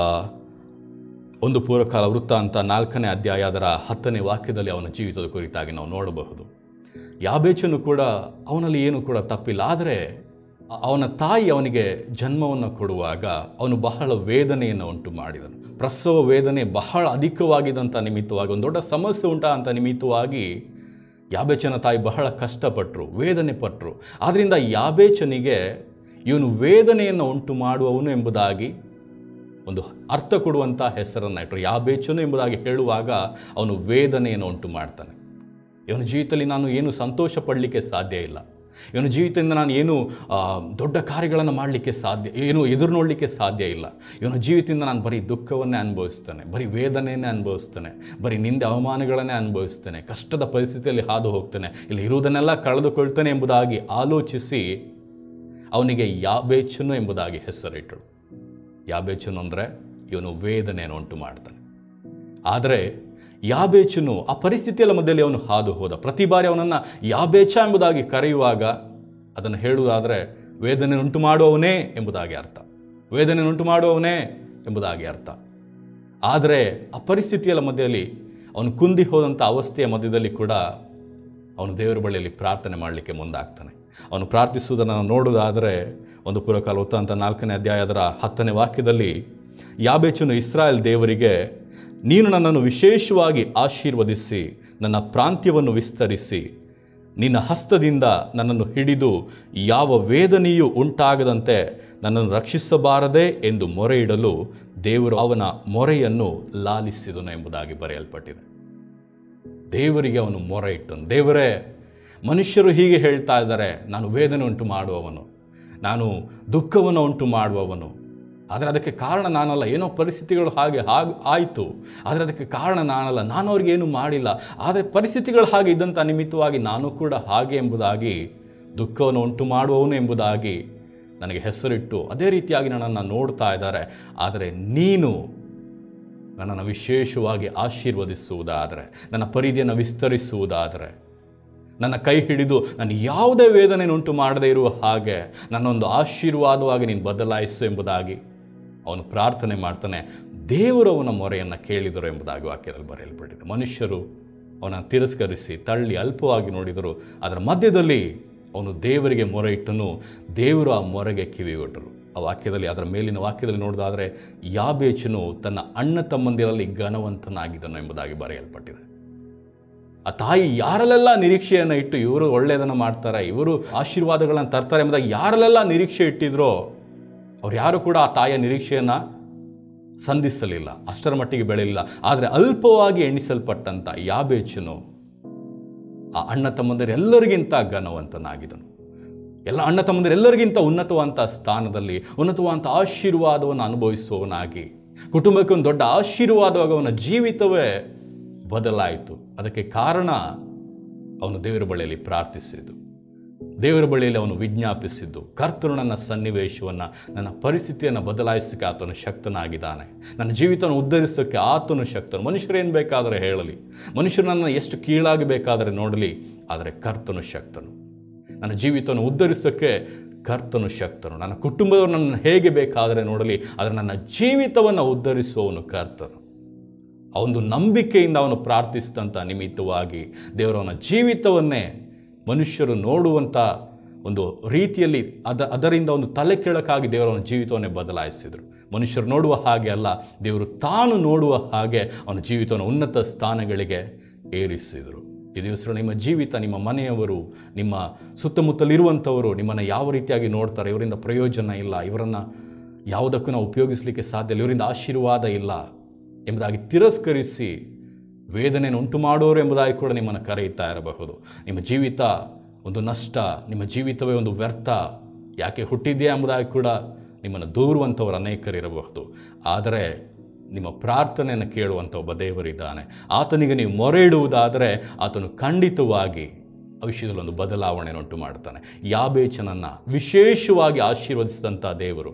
[SPEAKER 1] ಒಂದು ಪೂರ್ವಕಾಲ ವೃತ್ತ ಅಂತ ನಾಲ್ಕನೇ ಅಧ್ಯಾಯ ಅದರ ಹತ್ತನೇ ವಾಕ್ಯದಲ್ಲಿ ಅವನ ಜೀವಿತದ ಕುರಿತಾಗಿ ನಾವು ನೋಡಬಹುದು ಯಾಬೇಚನು ಕೂಡ ಅವನಲ್ಲಿ ಏನು ಕೂಡ ತಪ್ಪಿಲ್ಲ ಆದರೆ ಅ- ಅವನ ತಾಯಿ ಅವನಿಗೆ ಜನ್ಮವನ್ನು ಕೊಡುವಾಗ ಅವನು ಬಹಳ ವೇದನೆಯನ್ನು ಉಂಟು ಮಾಡಿದನು ಪ್ರಸವ ವೇದನೆ ಬಹಳ ಅಧಿಕವಾಗಿದ್ದಂಥ ನಿಮಿತ್ತವಾಗಿ ಒಂದು ದೊಡ್ಡ ಸಮಸ್ಯೆ ಉಂಟಾದಂಥ ನಿಮಿತ್ತವಾಗಿ ಯಾಬೇಚನ ತಾಯಿ ಬಹಳ ಕಷ್ಟಪಟ್ಟರು ವೇದನೆ ಪಟ್ಟರು ಆದ್ದರಿಂದ ಯಾಬೇಚನಿಗೆ ಇವನು ವೇದನೆಯನ್ನು ಉಂಟು ಮಾಡುವವನು ಎಂಬುದಾಗಿ ಒಂದು ಅರ್ಥ ಕೊಡುವಂಥ ಹೆಸರನ್ನು ಇಟ್ಟರು ಯಾಬೇಚನು ಎಂಬುದಾಗಿ ಹೇಳುವಾಗ ಅವನು ವೇದನೆಯನ್ನು ಉಂಟು ಮಾಡ್ತಾನೆ ಇವನ ಜೀವಿತದಲ್ಲಿ ನಾನು ಏನು ಸಂತೋಷ ಪಡಲಿಕ್ಕೆ ಸಾಧ್ಯ ಇಲ್ಲ ಇವನ ಜೀವಿತದಿಂದ ನಾನು ಏನು ಆ, ದೊಡ್ಡ ಕಾರ್ಯಗಳನ್ನು ಮಾಡಲಿಕ್ಕೆ ಸಾಧ್ಯ ಏನು ಎದುರು ನೋಡಲಿಕ್ಕೆ ಸಾಧ್ಯ ಇಲ್ಲ ಇವನ ಜೀವಿತದಿಂದ ನಾನು ಬರೀ ದುಃಖವನ್ನೇ ಅನುಭವಿಸ್ತೇನೆ ಬರೀ ವೇದನೆಯನ್ನೇ ಅನುಭವಿಸ್ತೇನೆ ಬರೀ ನಿಂದೆ ಅವಮಾನಗಳನ್ನೇ ಅನುಭವಿಸ್ತೇನೆ ಕಷ್ಟದ ಪರಿಸ್ಥಿತಿಯಲ್ಲಿ ಹಾದು ಹೋಗ್ತೇನೆ ಇಲ್ಲಿ ಇರುವುದನ್ನೆಲ್ಲ ಕಳೆದುಕೊಳ್ತೇನೆ ಎಂಬುದಾಗಿ ಆಲೋಚಿಸಿ ಅವನಿಗೆ ಯಾಬೇಚನು ಎಂಬುದಾಗಿ ಹೆಸರಿಟ್ಟಳು ಯಾಬೇಚನು ಅಂದರೆ ಇವನು ವೇದನೆಯನ್ನು ಉಂಟು ಮಾಡ್ತಾನೆ ಆದರೆ ಯಾಬೇಚನು ಆ ಪರಿಸ್ಥಿತಿಯ ಮಧ್ಯದಲ್ಲಿ ಅವನು ಹಾದು ಹೋದ ಪ್ರತಿ ಬಾರಿ ಅವನನ್ನು ಯಾಬೇಚ ಎಂಬುದಾಗಿ ಕರೆಯುವಾಗ ಅದನ್ನು ಹೇಳುವುದಾದರೆ ವೇದನೆ ಉಂಟು ಮಾಡುವವನೇ ಎಂಬುದಾಗಿ ಅರ್ಥ ವೇದನೆ ಉಂಟು ಮಾಡುವವನೇ ಎಂಬುದಾಗಿ ಅರ್ಥ ಆದರೆ ಆ ಪರಿಸ್ಥಿತಿಯ ಮಧ್ಯದಲ್ಲಿ ಅವನು ಕುಂದಿ ಹೋದಂಥ ಅವಸ್ಥೆಯ ಮಧ್ಯದಲ್ಲಿ ಕೂಡ ಅವನು ದೇವರ ಬಳಿಯಲ್ಲಿ ಪ್ರಾರ್ಥನೆ ಮಾಡಲಿಕ್ಕೆ ಮುಂದಾಗ್ತಾನೆ ಅವನು ಪ್ರಾರ್ಥಿಸುವುದನ್ನು ನಾವು ನೋಡುವುದಾದರೆ ಒಂದು ಪುರಕಾಲ ಅಂತ ನಾಲ್ಕನೇ ಅಧ್ಯಾಯ ಅದರ ಹತ್ತನೇ ವಾಕ್ಯದಲ್ಲಿ ಯಾಬೇಚನು ಇಸ್ರಾಯೇಲ್ ದೇವರಿಗೆ ನೀನು ನನ್ನನ್ನು ವಿಶೇಷವಾಗಿ ಆಶೀರ್ವದಿಸಿ ನನ್ನ ಪ್ರಾಂತ್ಯವನ್ನು ವಿಸ್ತರಿಸಿ ನಿನ್ನ ಹಸ್ತದಿಂದ ನನ್ನನ್ನು ಹಿಡಿದು ಯಾವ ವೇದನೆಯೂ ಉಂಟಾಗದಂತೆ ನನ್ನನ್ನು ರಕ್ಷಿಸಬಾರದೆ ಎಂದು ಮೊರೆ ಇಡಲು ದೇವರು ಅವನ ಮೊರೆಯನ್ನು ಲಾಲಿಸಿದನು ಎಂಬುದಾಗಿ ಬರೆಯಲ್ಪಟ್ಟಿದೆ ದೇವರಿಗೆ ಅವನು ಮೊರೆ ಇಟ್ಟನು ದೇವರೇ ಮನುಷ್ಯರು ಹೀಗೆ ಹೇಳ್ತಾ ಇದ್ದಾರೆ ನಾನು ವೇದನೆ ಉಂಟು ಮಾಡುವವನು ನಾನು ದುಃಖವನ್ನು ಉಂಟು ಮಾಡುವವನು ಆದರೆ ಅದಕ್ಕೆ ಕಾರಣ ನಾನಲ್ಲ ಏನೋ ಪರಿಸ್ಥಿತಿಗಳು ಹಾಗೆ ಹಾಗೆ ಆಯಿತು ಆದರೆ ಅದಕ್ಕೆ ಕಾರಣ ನಾನಲ್ಲ ನಾನು ಅವ್ರಿಗೆ ಏನು ಮಾಡಿಲ್ಲ ಆದರೆ ಪರಿಸ್ಥಿತಿಗಳು ಹಾಗೆ ಇದ್ದಂಥ ನಿಮಿತ್ತವಾಗಿ ನಾನು ಕೂಡ ಹಾಗೆ ಎಂಬುದಾಗಿ ದುಃಖವನ್ನು ಉಂಟು ಮಾಡುವವನು ಎಂಬುದಾಗಿ ನನಗೆ ಹೆಸರಿಟ್ಟು ಅದೇ ರೀತಿಯಾಗಿ ನನ್ನನ್ನು ನೋಡ್ತಾ ಇದ್ದಾರೆ ಆದರೆ ನೀನು ನನ್ನನ್ನು ವಿಶೇಷವಾಗಿ ಆಶೀರ್ವದಿಸುವುದಾದರೆ ನನ್ನ ಪರಿಧಿಯನ್ನು ವಿಸ್ತರಿಸುವುದಾದರೆ ನನ್ನ ಕೈ ಹಿಡಿದು ನಾನು ಯಾವುದೇ ವೇದನೆ ಉಂಟು ಮಾಡದೇ ಇರುವ ಹಾಗೆ ನನ್ನೊಂದು ಆಶೀರ್ವಾದವಾಗಿ ನೀನು ಬದಲಾಯಿಸು ಎಂಬುದಾಗಿ ಅವನು ಪ್ರಾರ್ಥನೆ ಮಾಡ್ತಾನೆ ದೇವರು ಅವನ ಮೊರೆಯನ್ನು ಕೇಳಿದರು ಎಂಬುದಾಗಿ ವಾಕ್ಯದಲ್ಲಿ ಬರೆಯಲ್ಪಟ್ಟಿದೆ ಮನುಷ್ಯರು ಅವನನ್ನು ತಿರಸ್ಕರಿಸಿ ತಳ್ಳಿ ಅಲ್ಪವಾಗಿ ನೋಡಿದರು ಅದರ ಮಧ್ಯದಲ್ಲಿ ಅವನು ದೇವರಿಗೆ ಮೊರೆ ಇಟ್ಟನು ದೇವರು ಆ ಮೊರೆಗೆ ಕಿವಿಗೊಟ್ಟರು ಆ ವಾಕ್ಯದಲ್ಲಿ ಅದರ ಮೇಲಿನ ವಾಕ್ಯದಲ್ಲಿ ನೋಡೋದಾದರೆ ಯಾಬೇಚನು ತನ್ನ ಅಣ್ಣ ತಮ್ಮಂದಿರಲ್ಲಿ ಘನವಂತನಾಗಿದ್ದನು ಎಂಬುದಾಗಿ ಬರೆಯಲ್ಪಟ್ಟಿದೆ ಆ ತಾಯಿ ಯಾರಲ್ಲೆಲ್ಲ ನಿರೀಕ್ಷೆಯನ್ನು ಇಟ್ಟು ಇವರು ಒಳ್ಳೆಯದನ್ನು ಮಾಡ್ತಾರೆ ಇವರು ಆಶೀರ್ವಾದಗಳನ್ನು ತರ್ತಾರೆ ಎಂಬುದಾಗಿ ಯಾರಲ್ಲೆಲ್ಲ ನಿರೀಕ್ಷೆ ಇಟ್ಟಿದ್ರೋ ಅವ್ರು ಯಾರು ಕೂಡ ಆ ತಾಯಿಯ ನಿರೀಕ್ಷೆಯನ್ನು ಸಂಧಿಸಲಿಲ್ಲ ಅಷ್ಟರ ಮಟ್ಟಿಗೆ ಬೆಳೆಯಲಿಲ್ಲ ಆದರೆ ಅಲ್ಪವಾಗಿ ಎಣಿಸಲ್ಪಟ್ಟಂಥ ಯಾಬೇಚನು ಆ ಅಣ್ಣ ತಮ್ಮಂದರೆಲ್ಲರಿಗಿಂತ ಘನವಂತನಾಗಿದ್ದನು ಎಲ್ಲ ಅಣ್ಣ ತಮ್ಮಂದರೆಲ್ಲರಿಗಿಂತ ಉನ್ನತವಂಥ ಸ್ಥಾನದಲ್ಲಿ ಉನ್ನತವಂಥ ಆಶೀರ್ವಾದವನ್ನು ಅನುಭವಿಸುವವನಾಗಿ ಕುಟುಂಬಕ್ಕೆ ಒಂದು ದೊಡ್ಡ ಆಶೀರ್ವಾದವಾಗಿ ಅವನ ಜೀವಿತವೇ ಬದಲಾಯಿತು ಅದಕ್ಕೆ ಕಾರಣ ಅವನು ದೇವರ ಬಳಿಯಲ್ಲಿ ಪ್ರಾರ್ಥಿಸಿದ್ದು ದೇವರ ಬಳಿಯಲ್ಲಿ ಅವನು ವಿಜ್ಞಾಪಿಸಿದ್ದು ಕರ್ತನು ನನ್ನ ಸನ್ನಿವೇಶವನ್ನು ನನ್ನ ಪರಿಸ್ಥಿತಿಯನ್ನು ಬದಲಾಯಿಸೋಕ್ಕೆ ಆತನು ಶಕ್ತನಾಗಿದ್ದಾನೆ ನನ್ನ ಜೀವಿತವನ್ನು ಉದ್ಧರಿಸೋಕ್ಕೆ ಆತನು ಶಕ್ತನು ಮನುಷ್ಯರೇನು ಬೇಕಾದರೆ ಹೇಳಲಿ ಮನುಷ್ಯರು ನನ್ನ ಎಷ್ಟು ಕೀಳಾಗಿ ಬೇಕಾದರೆ ನೋಡಲಿ ಆದರೆ ಕರ್ತನು ಶಕ್ತನು ನನ್ನ ಜೀವಿತವನ್ನು ಉದ್ಧರಿಸೋಕ್ಕೆ ಕರ್ತನು ಶಕ್ತನು ನನ್ನ ಕುಟುಂಬದವರು ನನ್ನ ಹೇಗೆ ಬೇಕಾದರೆ ನೋಡಲಿ ಆದರೆ ನನ್ನ ಜೀವಿತವನ್ನು ಉದ್ಧರಿಸುವವನು ಕರ್ತನು ಆ ಒಂದು ನಂಬಿಕೆಯಿಂದ ಅವನು ಪ್ರಾರ್ಥಿಸಿದಂಥ ನಿಮಿತ್ತವಾಗಿ ದೇವರವನ ಜೀವಿತವನ್ನೇ ಮನುಷ್ಯರು ನೋಡುವಂಥ ಒಂದು ರೀತಿಯಲ್ಲಿ ಅದ ಅದರಿಂದ ಒಂದು ತಲೆ ಕೆಳಕಾಗಿ ದೇವರವನ ಜೀವಿತವನ್ನೇ ಬದಲಾಯಿಸಿದರು ಮನುಷ್ಯರು ನೋಡುವ ಹಾಗೆ ಅಲ್ಲ ದೇವರು ತಾನು ನೋಡುವ ಹಾಗೆ ಅವನ ಜೀವಿತವನ್ನು ಉನ್ನತ ಸ್ಥಾನಗಳಿಗೆ ಏರಿಸಿದರು ಈ ದಿವಸ ನಿಮ್ಮ ಜೀವಿತ ನಿಮ್ಮ ಮನೆಯವರು ನಿಮ್ಮ ಸುತ್ತಮುತ್ತಲಿರುವಂಥವರು ನಿಮ್ಮನ್ನು ಯಾವ ರೀತಿಯಾಗಿ ನೋಡ್ತಾರೆ ಇವರಿಂದ ಪ್ರಯೋಜನ ಇಲ್ಲ ಇವರನ್ನು ಯಾವುದಕ್ಕೂ ನಾವು ಉಪಯೋಗಿಸಲಿಕ್ಕೆ ಸಾಧ್ಯ ಇಲ್ಲ ಇವರಿಂದ ಆಶೀರ್ವಾದ ಇಲ್ಲ ಎಂಬುದಾಗಿ ತಿರಸ್ಕರಿಸಿ ವೇದನೆಯನ್ನು ಉಂಟು ಮಾಡೋರು ಎಂಬುದಾಗಿ ಕೂಡ ನಿಮ್ಮನ್ನು ಕರೆಯುತ್ತಾ ಇರಬಹುದು ನಿಮ್ಮ ಜೀವಿತ ಒಂದು ನಷ್ಟ ನಿಮ್ಮ ಜೀವಿತವೇ ಒಂದು ವ್ಯರ್ಥ ಯಾಕೆ ಹುಟ್ಟಿದೆಯಾ ಎಂಬುದಾಗಿ ಕೂಡ ನಿಮ್ಮನ್ನು ದೂರುವಂಥವರು ಅನೇಕರಿರಬಹುದು ಆದರೆ ನಿಮ್ಮ ಪ್ರಾರ್ಥನೆಯನ್ನು ಕೇಳುವಂಥ ಒಬ್ಬ ದೇವರಿದ್ದಾನೆ ಆತನಿಗೆ ನೀವು ಮೊರೆ ಇಡುವುದಾದರೆ ಆತನು ಖಂಡಿತವಾಗಿ ಆ ವಿಷಯದಲ್ಲಿ ಒಂದು ಬದಲಾವಣೆಯನ್ನು ಉಂಟು ಮಾಡ್ತಾನೆ ಯಾಬೇಚನನ್ನು ವಿಶೇಷವಾಗಿ ಆಶೀರ್ವದಿಸಿದಂಥ ದೇವರು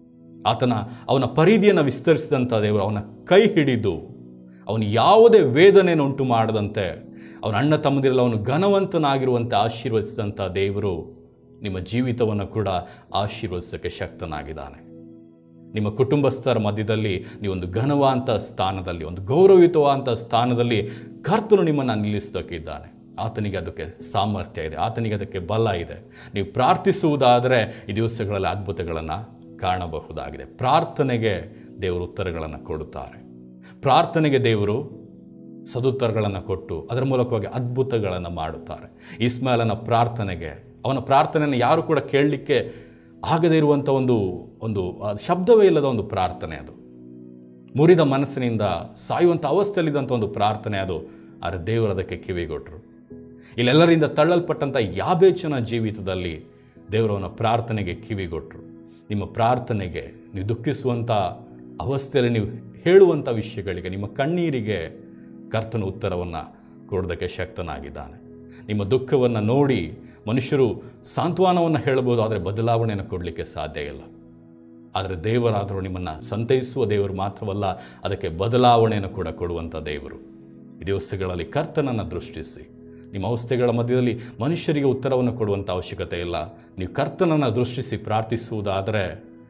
[SPEAKER 1] ಆತನ ಅವನ ಪರಿಧಿಯನ್ನು ವಿಸ್ತರಿಸಿದಂಥ ದೇವರು ಅವನ ಕೈ ಹಿಡಿದು ಅವನು ಯಾವುದೇ ವೇದನೆಯನ್ನು ಉಂಟು ಮಾಡದಂತೆ ಅವನ ಅಣ್ಣ ತಮ್ಮದಿರಲ್ಲ ಅವನು ಘನವಂತನಾಗಿರುವಂತೆ ಆಶೀರ್ವದಿಸಿದಂಥ ದೇವರು ನಿಮ್ಮ ಜೀವಿತವನ್ನು ಕೂಡ ಆಶೀರ್ವದಿಸೋಕ್ಕೆ ಶಕ್ತನಾಗಿದ್ದಾನೆ ನಿಮ್ಮ ಕುಟುಂಬಸ್ಥರ ಮಧ್ಯದಲ್ಲಿ ನೀವೊಂದು ಘನವಾಂತ ಸ್ಥಾನದಲ್ಲಿ ಒಂದು ಗೌರವಯುತವಾದಂಥ ಸ್ಥಾನದಲ್ಲಿ ಕರ್ತನು ನಿಮ್ಮನ್ನು ನಿಲ್ಲಿಸೋಕ್ಕಿದ್ದಾನೆ ಆತನಿಗೆ ಅದಕ್ಕೆ ಸಾಮರ್ಥ್ಯ ಇದೆ ಆತನಿಗೆ ಅದಕ್ಕೆ ಬಲ ಇದೆ ನೀವು ಪ್ರಾರ್ಥಿಸುವುದಾದರೆ ಈ ದಿವಸಗಳಲ್ಲಿ ಅದ್ಭುತಗಳನ್ನು ಕಾಣಬಹುದಾಗಿದೆ ಪ್ರಾರ್ಥನೆಗೆ ದೇವರು ಉತ್ತರಗಳನ್ನು ಕೊಡುತ್ತಾರೆ ಪ್ರಾರ್ಥನೆಗೆ ದೇವರು ಸದುತ್ತರಗಳನ್ನು ಕೊಟ್ಟು ಅದರ ಮೂಲಕವಾಗಿ ಅದ್ಭುತಗಳನ್ನು ಮಾಡುತ್ತಾರೆ ಇಸ್ಮಾಲನ ಪ್ರಾರ್ಥನೆಗೆ ಅವನ ಪ್ರಾರ್ಥನೆಯನ್ನು ಯಾರು ಕೂಡ ಕೇಳಲಿಕ್ಕೆ ಆಗದೇ ಇರುವಂಥ ಒಂದು ಒಂದು ಆ ಶಬ್ದವೇ ಇಲ್ಲದ ಒಂದು ಪ್ರಾರ್ಥನೆ ಅದು ಮುರಿದ ಮನಸ್ಸಿನಿಂದ ಸಾಯುವಂಥ ಅವಸ್ಥೆಯಲ್ಲಿದ್ದಂಥ ಒಂದು ಪ್ರಾರ್ಥನೆ ಅದು ಆದರೆ ದೇವರು ಅದಕ್ಕೆ ಕಿವಿಗೊಟ್ಟರು ಇಲ್ಲೆಲ್ಲರಿಂದ ತಳ್ಳಲ್ಪಟ್ಟಂಥ ಯಾಬೇಚನ ಜೀವಿತದಲ್ಲಿ ದೇವರವನ ಪ್ರಾರ್ಥನೆಗೆ ಕಿವಿಗೊಟ್ಟರು ನಿಮ್ಮ ಪ್ರಾರ್ಥನೆಗೆ ನೀವು ದುಃಖಿಸುವಂಥ ಅವಸ್ಥೆಯಲ್ಲಿ ನೀವು ಹೇಳುವಂಥ ವಿಷಯಗಳಿಗೆ ನಿಮ್ಮ ಕಣ್ಣೀರಿಗೆ ಕರ್ತನ ಉತ್ತರವನ್ನು ಕೊಡೋದಕ್ಕೆ ಶಕ್ತನಾಗಿದ್ದಾನೆ ನಿಮ್ಮ ದುಃಖವನ್ನು ನೋಡಿ ಮನುಷ್ಯರು ಸಾಂತ್ವನವನ್ನು ಹೇಳಬಹುದು ಆದರೆ ಬದಲಾವಣೆಯನ್ನು ಕೊಡಲಿಕ್ಕೆ ಸಾಧ್ಯ ಇಲ್ಲ ಆದರೆ ದೇವರಾದರೂ ನಿಮ್ಮನ್ನು ಸಂತೈಸುವ ದೇವರು ಮಾತ್ರವಲ್ಲ ಅದಕ್ಕೆ ಬದಲಾವಣೆಯನ್ನು ಕೂಡ ಕೊಡುವಂಥ ದೇವರು ಈ ದಿವಸಗಳಲ್ಲಿ ಕರ್ತನನ್ನು ದೃಷ್ಟಿಸಿ ನಿಮ್ಮ ಅವಸ್ಥೆಗಳ ಮಧ್ಯದಲ್ಲಿ ಮನುಷ್ಯರಿಗೆ ಉತ್ತರವನ್ನು ಕೊಡುವಂಥ ಅವಶ್ಯಕತೆ ಇಲ್ಲ ನೀವು ಕರ್ತನನ್ನು ದೃಷ್ಟಿಸಿ ಪ್ರಾರ್ಥಿಸುವುದಾದರೆ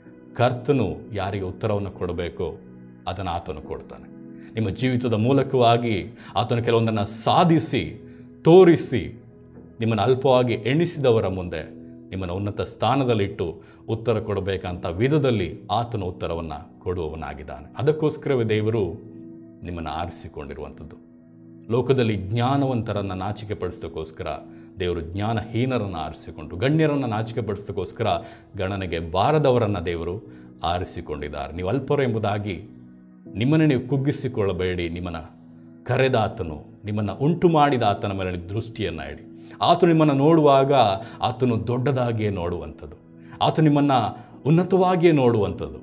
[SPEAKER 1] ಕರ್ತನು ಯಾರಿಗೆ ಉತ್ತರವನ್ನು ಕೊಡಬೇಕೋ ಅದನ್ನು ಆತನು ಕೊಡ್ತಾನೆ ನಿಮ್ಮ ಜೀವಿತದ ಮೂಲಕವಾಗಿ ಆತನು ಕೆಲವೊಂದನ್ನು ಸಾಧಿಸಿ ತೋರಿಸಿ ನಿಮ್ಮನ್ನು ಅಲ್ಪವಾಗಿ ಎಣಿಸಿದವರ ಮುಂದೆ ನಿಮ್ಮನ್ನು ಉನ್ನತ ಸ್ಥಾನದಲ್ಲಿಟ್ಟು ಉತ್ತರ ಕೊಡಬೇಕಂತ ವಿಧದಲ್ಲಿ ಆತನ ಉತ್ತರವನ್ನು ಕೊಡುವವನಾಗಿದ್ದಾನೆ ಅದಕ್ಕೋಸ್ಕರವೇ ದೇವರು ನಿಮ್ಮನ್ನು ಆರಿಸಿಕೊಂಡಿರುವಂಥದ್ದು ಲೋಕದಲ್ಲಿ ಜ್ಞಾನವಂತರನ್ನು ನಾಚಿಕೆ ಪಡಿಸೋಕ್ಕೋಸ್ಕರ ದೇವರು ಜ್ಞಾನಹೀನರನ್ನು ಆರಿಸಿಕೊಂಡು ಗಣ್ಯರನ್ನು ನಾಚಿಕೆ ಪಡಿಸೋಕ್ಕೋಸ್ಕರ ಗಣನೆಗೆ ಬಾರದವರನ್ನು ದೇವರು ಆರಿಸಿಕೊಂಡಿದ್ದಾರೆ ನೀವು ಅಲ್ಪರು ಎಂಬುದಾಗಿ ನಿಮ್ಮನ್ನು ನೀವು ಕುಗ್ಗಿಸಿಕೊಳ್ಳಬೇಡಿ ನಿಮ್ಮನ್ನು ಕರೆದಾತನು ನಿಮ್ಮನ್ನು ಉಂಟು ಮಾಡಿದ ಆತನ ಮೇಲೆ ದೃಷ್ಟಿಯನ್ನು ಇಡಿ ಆತನು ನಿಮ್ಮನ್ನು ನೋಡುವಾಗ ಆತನು ದೊಡ್ಡದಾಗಿಯೇ ನೋಡುವಂಥದ್ದು ಆತ ನಿಮ್ಮನ್ನು ಉನ್ನತವಾಗಿಯೇ ನೋಡುವಂಥದ್ದು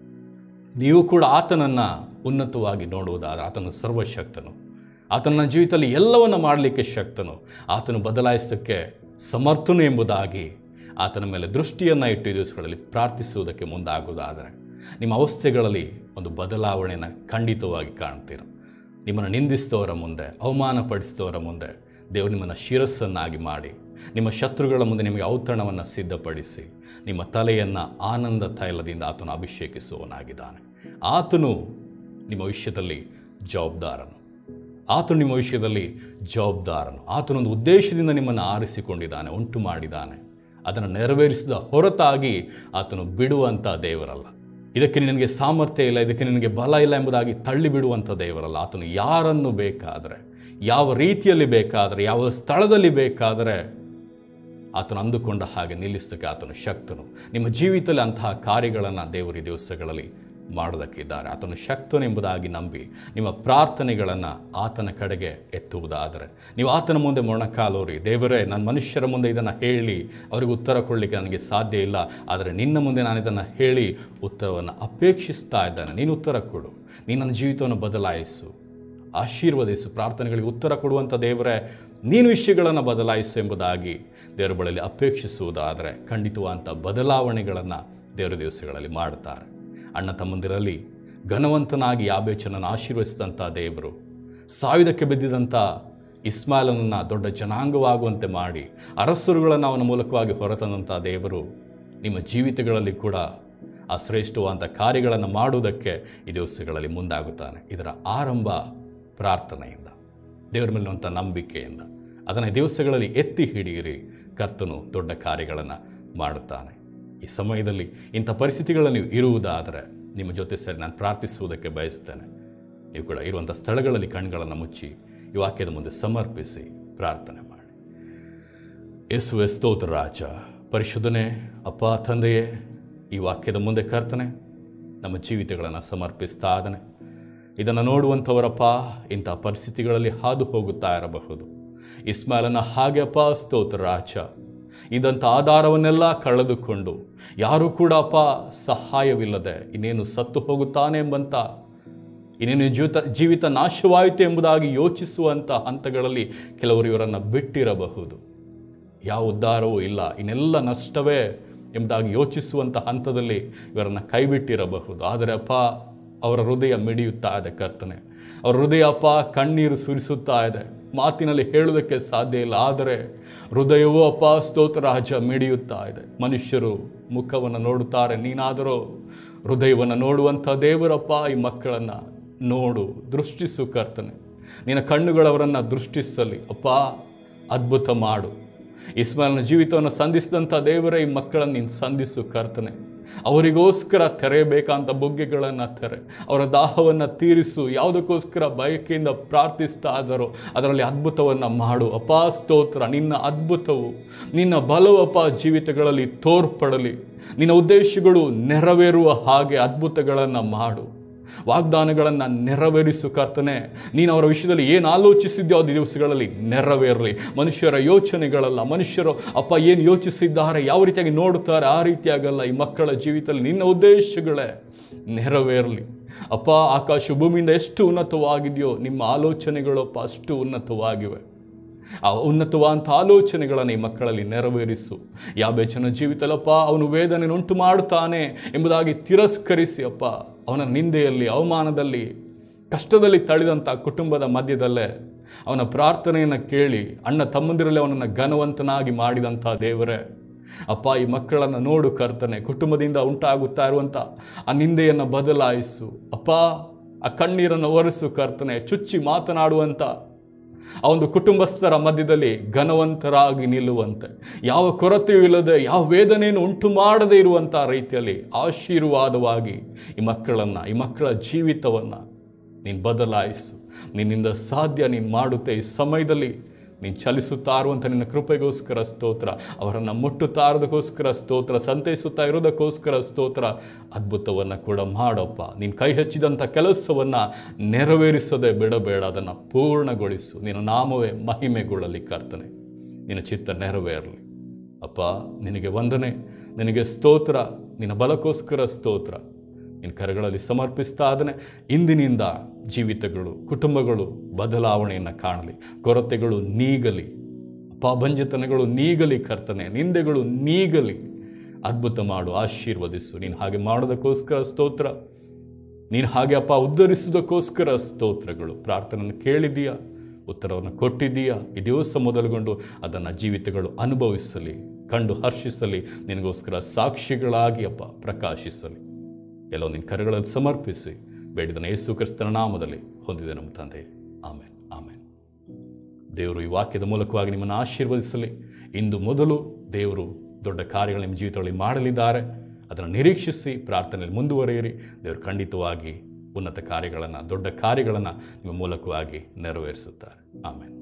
[SPEAKER 1] ನೀವು ಕೂಡ ಆತನನ್ನು ಉನ್ನತವಾಗಿ ನೋಡುವುದಾದರೆ ಆತನು ಸರ್ವಶಕ್ತನು ಆತನ ಜೀವಿತದಲ್ಲಿ ಎಲ್ಲವನ್ನು ಮಾಡಲಿಕ್ಕೆ ಶಕ್ತನು ಆತನು ಬದಲಾಯಿಸೋಕ್ಕೆ ಸಮರ್ಥನು ಎಂಬುದಾಗಿ ಆತನ ಮೇಲೆ ದೃಷ್ಟಿಯನ್ನು ಇಟ್ಟು ಈ ದಿವಸಗಳಲ್ಲಿ ಪ್ರಾರ್ಥಿಸುವುದಕ್ಕೆ ಮುಂದಾಗುವುದಾದರೆ ನಿಮ್ಮ ಅವಸ್ಥೆಗಳಲ್ಲಿ ಒಂದು ಬದಲಾವಣೆಯನ್ನು ಖಂಡಿತವಾಗಿ ಕಾಣ್ತೀರ ನಿಮ್ಮನ್ನು ನಿಂದಿಸಿದವರ ಮುಂದೆ ಅವಮಾನಪಡಿಸಿದವರ ಮುಂದೆ ದೇವರು ನಿಮ್ಮನ್ನು ಶಿರಸ್ಸನ್ನಾಗಿ ಮಾಡಿ ನಿಮ್ಮ ಶತ್ರುಗಳ ಮುಂದೆ ನಿಮಗೆ ಔತಣವನ್ನು ಸಿದ್ಧಪಡಿಸಿ ನಿಮ್ಮ ತಲೆಯನ್ನು ಆನಂದ ತೈಲದಿಂದ ಆತನು ಅಭಿಷೇಕಿಸುವವನಾಗಿದ್ದಾನೆ ಆತನು ನಿಮ್ಮ ವಿಷಯದಲ್ಲಿ ಜವಾಬ್ದಾರನು ಆತನು ನಿಮ್ಮ ವಿಷಯದಲ್ಲಿ ಜವಾಬ್ದಾರನು ಆತನೊಂದು ಉದ್ದೇಶದಿಂದ ನಿಮ್ಮನ್ನು ಆರಿಸಿಕೊಂಡಿದ್ದಾನೆ ಉಂಟು ಮಾಡಿದ್ದಾನೆ ಅದನ್ನು ನೆರವೇರಿಸಿದ ಹೊರತಾಗಿ ಆತನು ಬಿಡುವಂಥ ದೇವರಲ್ಲ ಇದಕ್ಕೆ ನಿನಗೆ ಸಾಮರ್ಥ್ಯ ಇಲ್ಲ ಇದಕ್ಕೆ ನಿನಗೆ ಬಲ ಇಲ್ಲ ಎಂಬುದಾಗಿ ತಳ್ಳಿ ಬಿಡುವಂಥ ದೇವರಲ್ಲ ಆತನು ಯಾರನ್ನು ಬೇಕಾದರೆ ಯಾವ ರೀತಿಯಲ್ಲಿ ಬೇಕಾದರೆ ಯಾವ ಸ್ಥಳದಲ್ಲಿ ಬೇಕಾದರೆ ಆತನು ಅಂದುಕೊಂಡ ಹಾಗೆ ನಿಲ್ಲಿಸೋಕ್ಕೆ ಆತನು ಶಕ್ತನು ನಿಮ್ಮ ಜೀವಿತದಲ್ಲಿ ಅಂತಹ ಕಾರ್ಯಗಳನ್ನು ದೇವರು ಈ ದಿವಸಗಳಲ್ಲಿ ಮಾಡೋದಕ್ಕಿದ್ದಾರೆ ಆತನು ಶಕ್ತನೆಂಬುದಾಗಿ ನಂಬಿ ನಿಮ್ಮ ಪ್ರಾರ್ಥನೆಗಳನ್ನು ಆತನ ಕಡೆಗೆ ಎತ್ತುವುದಾದರೆ ನೀವು ಆತನ ಮುಂದೆ ಮೊಣಕಾಲೋರಿ ದೇವರೇ ನಾನು ಮನುಷ್ಯರ ಮುಂದೆ ಇದನ್ನು ಹೇಳಿ ಅವರಿಗೆ ಉತ್ತರ ಕೊಡಲಿಕ್ಕೆ ನನಗೆ ಸಾಧ್ಯ ಇಲ್ಲ ಆದರೆ ನಿನ್ನ ಮುಂದೆ ನಾನು ಇದನ್ನು ಹೇಳಿ ಉತ್ತರವನ್ನು ಅಪೇಕ್ಷಿಸ್ತಾ ಇದ್ದಾನೆ ನೀನು ಉತ್ತರ ಕೊಡು ನೀನು ನನ್ನ ಜೀವಿತವನ್ನು ಬದಲಾಯಿಸು ಆಶೀರ್ವದಿಸು ಪ್ರಾರ್ಥನೆಗಳಿಗೆ ಉತ್ತರ ಕೊಡುವಂಥ ದೇವರೇ ನೀನು ವಿಷಯಗಳನ್ನು ಬದಲಾಯಿಸು ಎಂಬುದಾಗಿ ದೇವರ ಬಳಿಯಲ್ಲಿ ಅಪೇಕ್ಷಿಸುವುದಾದರೆ ಖಂಡಿತವಾದಂಥ ಬದಲಾವಣೆಗಳನ್ನು ದೇವರ ದಿವಸಗಳಲ್ಲಿ ಮಾಡುತ್ತಾರೆ ಅಣ್ಣ ತಮ್ಮಂದಿರಲ್ಲಿ ಘನವಂತನಾಗಿ ಯಾಬೇಚನನ್ನು ಆಶೀರ್ವದಿಸಿದಂಥ ದೇವರು ಸಾಯುವುದಕ್ಕೆ ಬಿದ್ದಿದಂಥ ಇಸ್ಮಾಲನನ್ನು ದೊಡ್ಡ ಜನಾಂಗವಾಗುವಂತೆ ಮಾಡಿ ಅರಸರುಗಳನ್ನು ಅವನ ಮೂಲಕವಾಗಿ ಹೊರತಂದಂಥ ದೇವರು ನಿಮ್ಮ ಜೀವಿತಗಳಲ್ಲಿ ಕೂಡ ಆ ಶ್ರೇಷ್ಠವಾದಂಥ ಕಾರ್ಯಗಳನ್ನು ಮಾಡುವುದಕ್ಕೆ ಈ ದಿವಸಗಳಲ್ಲಿ ಮುಂದಾಗುತ್ತಾನೆ ಇದರ ಆರಂಭ ಪ್ರಾರ್ಥನೆಯಿಂದ ದೇವರ ಮೇಲಿರುವಂಥ ನಂಬಿಕೆಯಿಂದ ಅದನ್ನು ಈ ದಿವಸಗಳಲ್ಲಿ ಎತ್ತಿ ಹಿಡಿಯಿರಿ ಕರ್ತನು ದೊಡ್ಡ ಕಾರ್ಯಗಳನ್ನು ಮಾಡುತ್ತಾನೆ ಈ ಸಮಯದಲ್ಲಿ ಇಂಥ ಪರಿಸ್ಥಿತಿಗಳಲ್ಲಿ ನೀವು ಇರುವುದಾದರೆ ನಿಮ್ಮ ಜೊತೆ ಸರಿ ನಾನು ಪ್ರಾರ್ಥಿಸುವುದಕ್ಕೆ ಬಯಸ್ತೇನೆ ನೀವು ಕೂಡ ಇರುವಂಥ ಸ್ಥಳಗಳಲ್ಲಿ ಕಣ್ಗಳನ್ನು ಮುಚ್ಚಿ ಈ ವಾಕ್ಯದ ಮುಂದೆ ಸಮರ್ಪಿಸಿ ಪ್ರಾರ್ಥನೆ ಮಾಡಿ ಯೇಸುವೆ ಸ್ತೋತ್ರ ರಾಜ ಪರಿಶುದ್ಧನೇ ಅಪ್ಪ ತಂದೆಯೇ ಈ ವಾಕ್ಯದ ಮುಂದೆ ಕರ್ತನೆ ನಮ್ಮ ಜೀವಿತಗಳನ್ನು ಸಮರ್ಪಿಸ್ತಾ ಇದ್ದಾನೆ ಇದನ್ನು ನೋಡುವಂಥವರಪ್ಪ ಇಂಥ ಪರಿಸ್ಥಿತಿಗಳಲ್ಲಿ ಹಾದು ಹೋಗುತ್ತಾ ಇರಬಹುದು ಇಸ್ಮಾಲನ ಹಾಗೆ ಅಪ್ಪ ಸ್ತೋತ್ರ ರಾಜ ಇದಂಥ ಆಧಾರವನ್ನೆಲ್ಲ ಕಳೆದುಕೊಂಡು ಯಾರೂ ಕೂಡ ಅಪ್ಪ ಸಹಾಯವಿಲ್ಲದೆ ಇನ್ನೇನು ಸತ್ತು ಹೋಗುತ್ತಾನೆ ಎಂಬಂಥ ಇನ್ನೇನು ಜೀವಿತ ಜೀವಿತ ನಾಶವಾಯಿತು ಎಂಬುದಾಗಿ ಯೋಚಿಸುವಂಥ ಹಂತಗಳಲ್ಲಿ ಕೆಲವರು ಇವರನ್ನು ಬಿಟ್ಟಿರಬಹುದು ಯಾವ ಉದ್ಧಾರವೂ ಇಲ್ಲ ಇನ್ನೆಲ್ಲ ನಷ್ಟವೇ ಎಂಬುದಾಗಿ ಯೋಚಿಸುವಂಥ ಹಂತದಲ್ಲಿ ಇವರನ್ನು ಕೈಬಿಟ್ಟಿರಬಹುದು ಆದರೆ ಅಪ್ಪ ಅವರ ಹೃದಯ ಮಿಡಿಯುತ್ತಾ ಇದೆ ಕರ್ತನೆ ಅವರ ಹೃದಯ ಅಪ್ಪ ಕಣ್ಣೀರು ಸುರಿಸುತ್ತಾ ಇದೆ ಮಾತಿನಲ್ಲಿ ಹೇಳುವುದಕ್ಕೆ ಸಾಧ್ಯ ಇಲ್ಲ ಆದರೆ ಹೃದಯವೂ ಅಪ್ಪ ಸ್ತೋತ್ರ ರಾಜ ಮಿಡಿಯುತ್ತಾ ಇದೆ ಮನುಷ್ಯರು ಮುಖವನ್ನು ನೋಡುತ್ತಾರೆ ನೀನಾದರೂ ಹೃದಯವನ್ನು ನೋಡುವಂಥ ದೇವರಪ್ಪ ಈ ಮಕ್ಕಳನ್ನು ನೋಡು ದೃಷ್ಟಿಸು ಕರ್ತನೆ ನಿನ್ನ ಕಣ್ಣುಗಳವರನ್ನು ದೃಷ್ಟಿಸಲಿ ಅಪ್ಪ ಅದ್ಭುತ ಮಾಡು ಇಸ್ಮಾಯಿಲ್ನ ಜೀವಿತವನ್ನು ಸಂಧಿಸಿದಂಥ ದೇವರೇ ಈ ಮಕ್ಕಳನ್ನು ನೀನು ಸಂಧಿಸು ಕರ್ತನೆ ಅವರಿಗೋಸ್ಕರ ತೆರೆಯಬೇಕಂತ ಬುಗ್ಗೆಗಳನ್ನು ತೆರೆ ಅವರ ದಾಹವನ್ನು ತೀರಿಸು ಯಾವುದಕ್ಕೋಸ್ಕರ ಬಯಕೆಯಿಂದ ಪ್ರಾರ್ಥಿಸ್ತಾ ಇದ್ದಾರೋ ಅದರಲ್ಲಿ ಅದ್ಭುತವನ್ನು ಮಾಡು ಅಪಾ ಸ್ತೋತ್ರ ನಿನ್ನ ಅದ್ಭುತವು ನಿನ್ನ ಬಲವು ಅಪ ಜೀವಿತಗಳಲ್ಲಿ ತೋರ್ಪಡಲಿ ನಿನ್ನ ಉದ್ದೇಶಗಳು ನೆರವೇರುವ ಹಾಗೆ ಅದ್ಭುತಗಳನ್ನು ಮಾಡು ವಾಗ್ದಾನಗಳನ್ನು ನೆರವೇರಿಸು ಕರ್ತನೆ ನೀನು ಅವರ ವಿಷಯದಲ್ಲಿ ಏನು ಆಲೋಚಿಸಿದ್ಯೋ ಅದು ದಿವಸಗಳಲ್ಲಿ ನೆರವೇರಲಿ ಮನುಷ್ಯರ ಯೋಚನೆಗಳಲ್ಲ ಮನುಷ್ಯರು ಅಪ್ಪ ಏನು ಯೋಚಿಸಿದ್ದಾರೆ ಯಾವ ರೀತಿಯಾಗಿ ನೋಡುತ್ತಾರೆ ಆ ರೀತಿಯಾಗಲ್ಲ ಈ ಮಕ್ಕಳ ಜೀವಿತದಲ್ಲಿ ನಿನ್ನ ಉದ್ದೇಶಗಳೇ ನೆರವೇರಲಿ ಅಪ್ಪ ಆಕಾಶ ಭೂಮಿಯಿಂದ ಎಷ್ಟು ಉನ್ನತವಾಗಿದೆಯೋ ನಿಮ್ಮ ಆಲೋಚನೆಗಳು ಅಪ್ಪ ಅಷ್ಟು ಉನ್ನತವಾಗಿವೆ ಆ ಉನ್ನತವಾದಂಥ ಆಲೋಚನೆಗಳನ್ನು ಈ ಮಕ್ಕಳಲ್ಲಿ ನೆರವೇರಿಸು ಯಾಬೇಚನ ಜೀವಿತಲಪ್ಪ ಅವನು ವೇದನೆ ಉಂಟು ಮಾಡುತ್ತಾನೆ ಎಂಬುದಾಗಿ ತಿರಸ್ಕರಿಸಿ ಅಪ್ಪ ಅವನ ನಿಂದೆಯಲ್ಲಿ ಅವಮಾನದಲ್ಲಿ ಕಷ್ಟದಲ್ಲಿ ತಳಿದಂಥ ಕುಟುಂಬದ ಮಧ್ಯದಲ್ಲೇ ಅವನ ಪ್ರಾರ್ಥನೆಯನ್ನು ಕೇಳಿ ಅಣ್ಣ ತಮ್ಮಂದಿರಲ್ಲಿ ಅವನನ್ನು ಘನವಂತನಾಗಿ ಮಾಡಿದಂಥ ದೇವರೇ ಅಪ್ಪ ಈ ಮಕ್ಕಳನ್ನು ನೋಡು ಕರ್ತನೆ ಕುಟುಂಬದಿಂದ ಉಂಟಾಗುತ್ತಾ ಇರುವಂಥ ಆ ನಿಂದೆಯನ್ನು ಬದಲಾಯಿಸು ಅಪ್ಪ ಆ ಕಣ್ಣೀರನ್ನು ಒರೆಸು ಕರ್ತನೆ ಚುಚ್ಚಿ ಮಾತನಾಡುವಂಥ ಆ ಒಂದು ಕುಟುಂಬಸ್ಥರ ಮಧ್ಯದಲ್ಲಿ ಘನವಂತರಾಗಿ ನಿಲ್ಲುವಂತೆ ಯಾವ ಕೊರತೆಯೂ ಇಲ್ಲದೆ ಯಾವ ವೇದನೆಯನ್ನು ಉಂಟು ಮಾಡದೇ ಇರುವಂಥ ರೀತಿಯಲ್ಲಿ ಆಶೀರ್ವಾದವಾಗಿ ಈ ಮಕ್ಕಳನ್ನು ಈ ಮಕ್ಕಳ ಜೀವಿತವನ್ನು ನೀನು ಬದಲಾಯಿಸು ನಿನ್ನಿಂದ ಸಾಧ್ಯ ನೀನು ಮಾಡುತ್ತೆ ಈ ಸಮಯದಲ್ಲಿ ನೀನು ಚಲಿಸುತ್ತಾ ಇರುವಂಥ ನಿನ್ನ ಕೃಪೆಗೋಸ್ಕರ ಸ್ತೋತ್ರ ಅವರನ್ನು ಮುಟ್ಟುತ್ತಾ ಇರೋದಕ್ಕೋಸ್ಕರ ಸ್ತೋತ್ರ ಸಂತೈಸುತ್ತಾ ಇರೋದಕ್ಕೋಸ್ಕರ ಸ್ತೋತ್ರ ಅದ್ಭುತವನ್ನು ಕೂಡ ಮಾಡಪ್ಪ ನೀನು ಕೈ ಹಚ್ಚಿದಂಥ ಕೆಲಸವನ್ನು ನೆರವೇರಿಸದೆ ಬಿಡಬೇಡ ಅದನ್ನು ಪೂರ್ಣಗೊಳಿಸು ನಿನ್ನ ನಾಮವೇ ಮಹಿಮೆಗೊಳ್ಳಲಿ ಕರ್ತನೆ ನಿನ್ನ ಚಿತ್ತ ನೆರವೇರಲಿ ಅಪ್ಪ ನಿನಗೆ ವಂದನೆ ನಿನಗೆ ಸ್ತೋತ್ರ ನಿನ್ನ ಬಲಕ್ಕೋಸ್ಕರ ಸ್ತೋತ್ರ ನಿನ್ನ ಕರೆಗಳಲ್ಲಿ ಸಮರ್ಪಿಸ್ತಾ ಅದನ್ನೇ ಇಂದಿನಿಂದ ಜೀವಿತಗಳು ಕುಟುಂಬಗಳು ಬದಲಾವಣೆಯನ್ನು ಕಾಣಲಿ ಕೊರತೆಗಳು ನೀಗಲಿ ಅಪಾಭಂಜತನಗಳು ನೀಗಲಿ ಕರ್ತನೆ ನಿಂದೆಗಳು ನೀಗಲಿ ಅದ್ಭುತ ಮಾಡು ಆಶೀರ್ವದಿಸು ನೀನು ಹಾಗೆ ಮಾಡೋದಕ್ಕೋಸ್ಕರ ಸ್ತೋತ್ರ ನೀನು ಹಾಗೆ ಅಪ್ಪ ಉದ್ಧರಿಸೋದಕ್ಕೋಸ್ಕರ ಸ್ತೋತ್ರಗಳು ಪ್ರಾರ್ಥನೆಯನ್ನು ಕೇಳಿದೀಯಾ ಉತ್ತರವನ್ನು ಕೊಟ್ಟಿದ್ದೀಯಾ ಈ ದಿವಸ ಮೊದಲುಗೊಂಡು ಅದನ್ನು ಜೀವಿತಗಳು ಅನುಭವಿಸಲಿ ಕಂಡು ಹರ್ಷಿಸಲಿ ನಿನಗೋಸ್ಕರ ಸಾಕ್ಷಿಗಳಾಗಿ ಅಪ್ಪ ಪ್ರಕಾಶಿಸಲಿ ಎಲ್ಲೋ ನಿನ್ನ ಕರೆಗಳಲ್ಲಿ ಸಮರ್ಪಿಸಿ ಬೇಡಿದನ ಯೇಸು ಕ್ರಿಸ್ತನ ನಾಮದಲ್ಲಿ ಹೊಂದಿದೆ ನಮ್ಮ ತಂದೆ ಆಮೇನ್ ಆಮೇನ್ ದೇವರು ಈ ವಾಕ್ಯದ ಮೂಲಕವಾಗಿ ನಿಮ್ಮನ್ನು ಆಶೀರ್ವದಿಸಲಿ ಇಂದು ಮೊದಲು ದೇವರು ದೊಡ್ಡ ಕಾರ್ಯಗಳು ನಿಮ್ಮ ಜೀವಿತದಲ್ಲಿ ಮಾಡಲಿದ್ದಾರೆ ಅದನ್ನು ನಿರೀಕ್ಷಿಸಿ ಪ್ರಾರ್ಥನೆಯಲ್ಲಿ ಮುಂದುವರಿಯಿರಿ ದೇವರು ಖಂಡಿತವಾಗಿ ಉನ್ನತ ಕಾರ್ಯಗಳನ್ನು ದೊಡ್ಡ ಕಾರ್ಯಗಳನ್ನು ನಿಮ್ಮ ಮೂಲಕವಾಗಿ ನೆರವೇರಿಸುತ್ತಾರೆ ಆಮೇಲೆ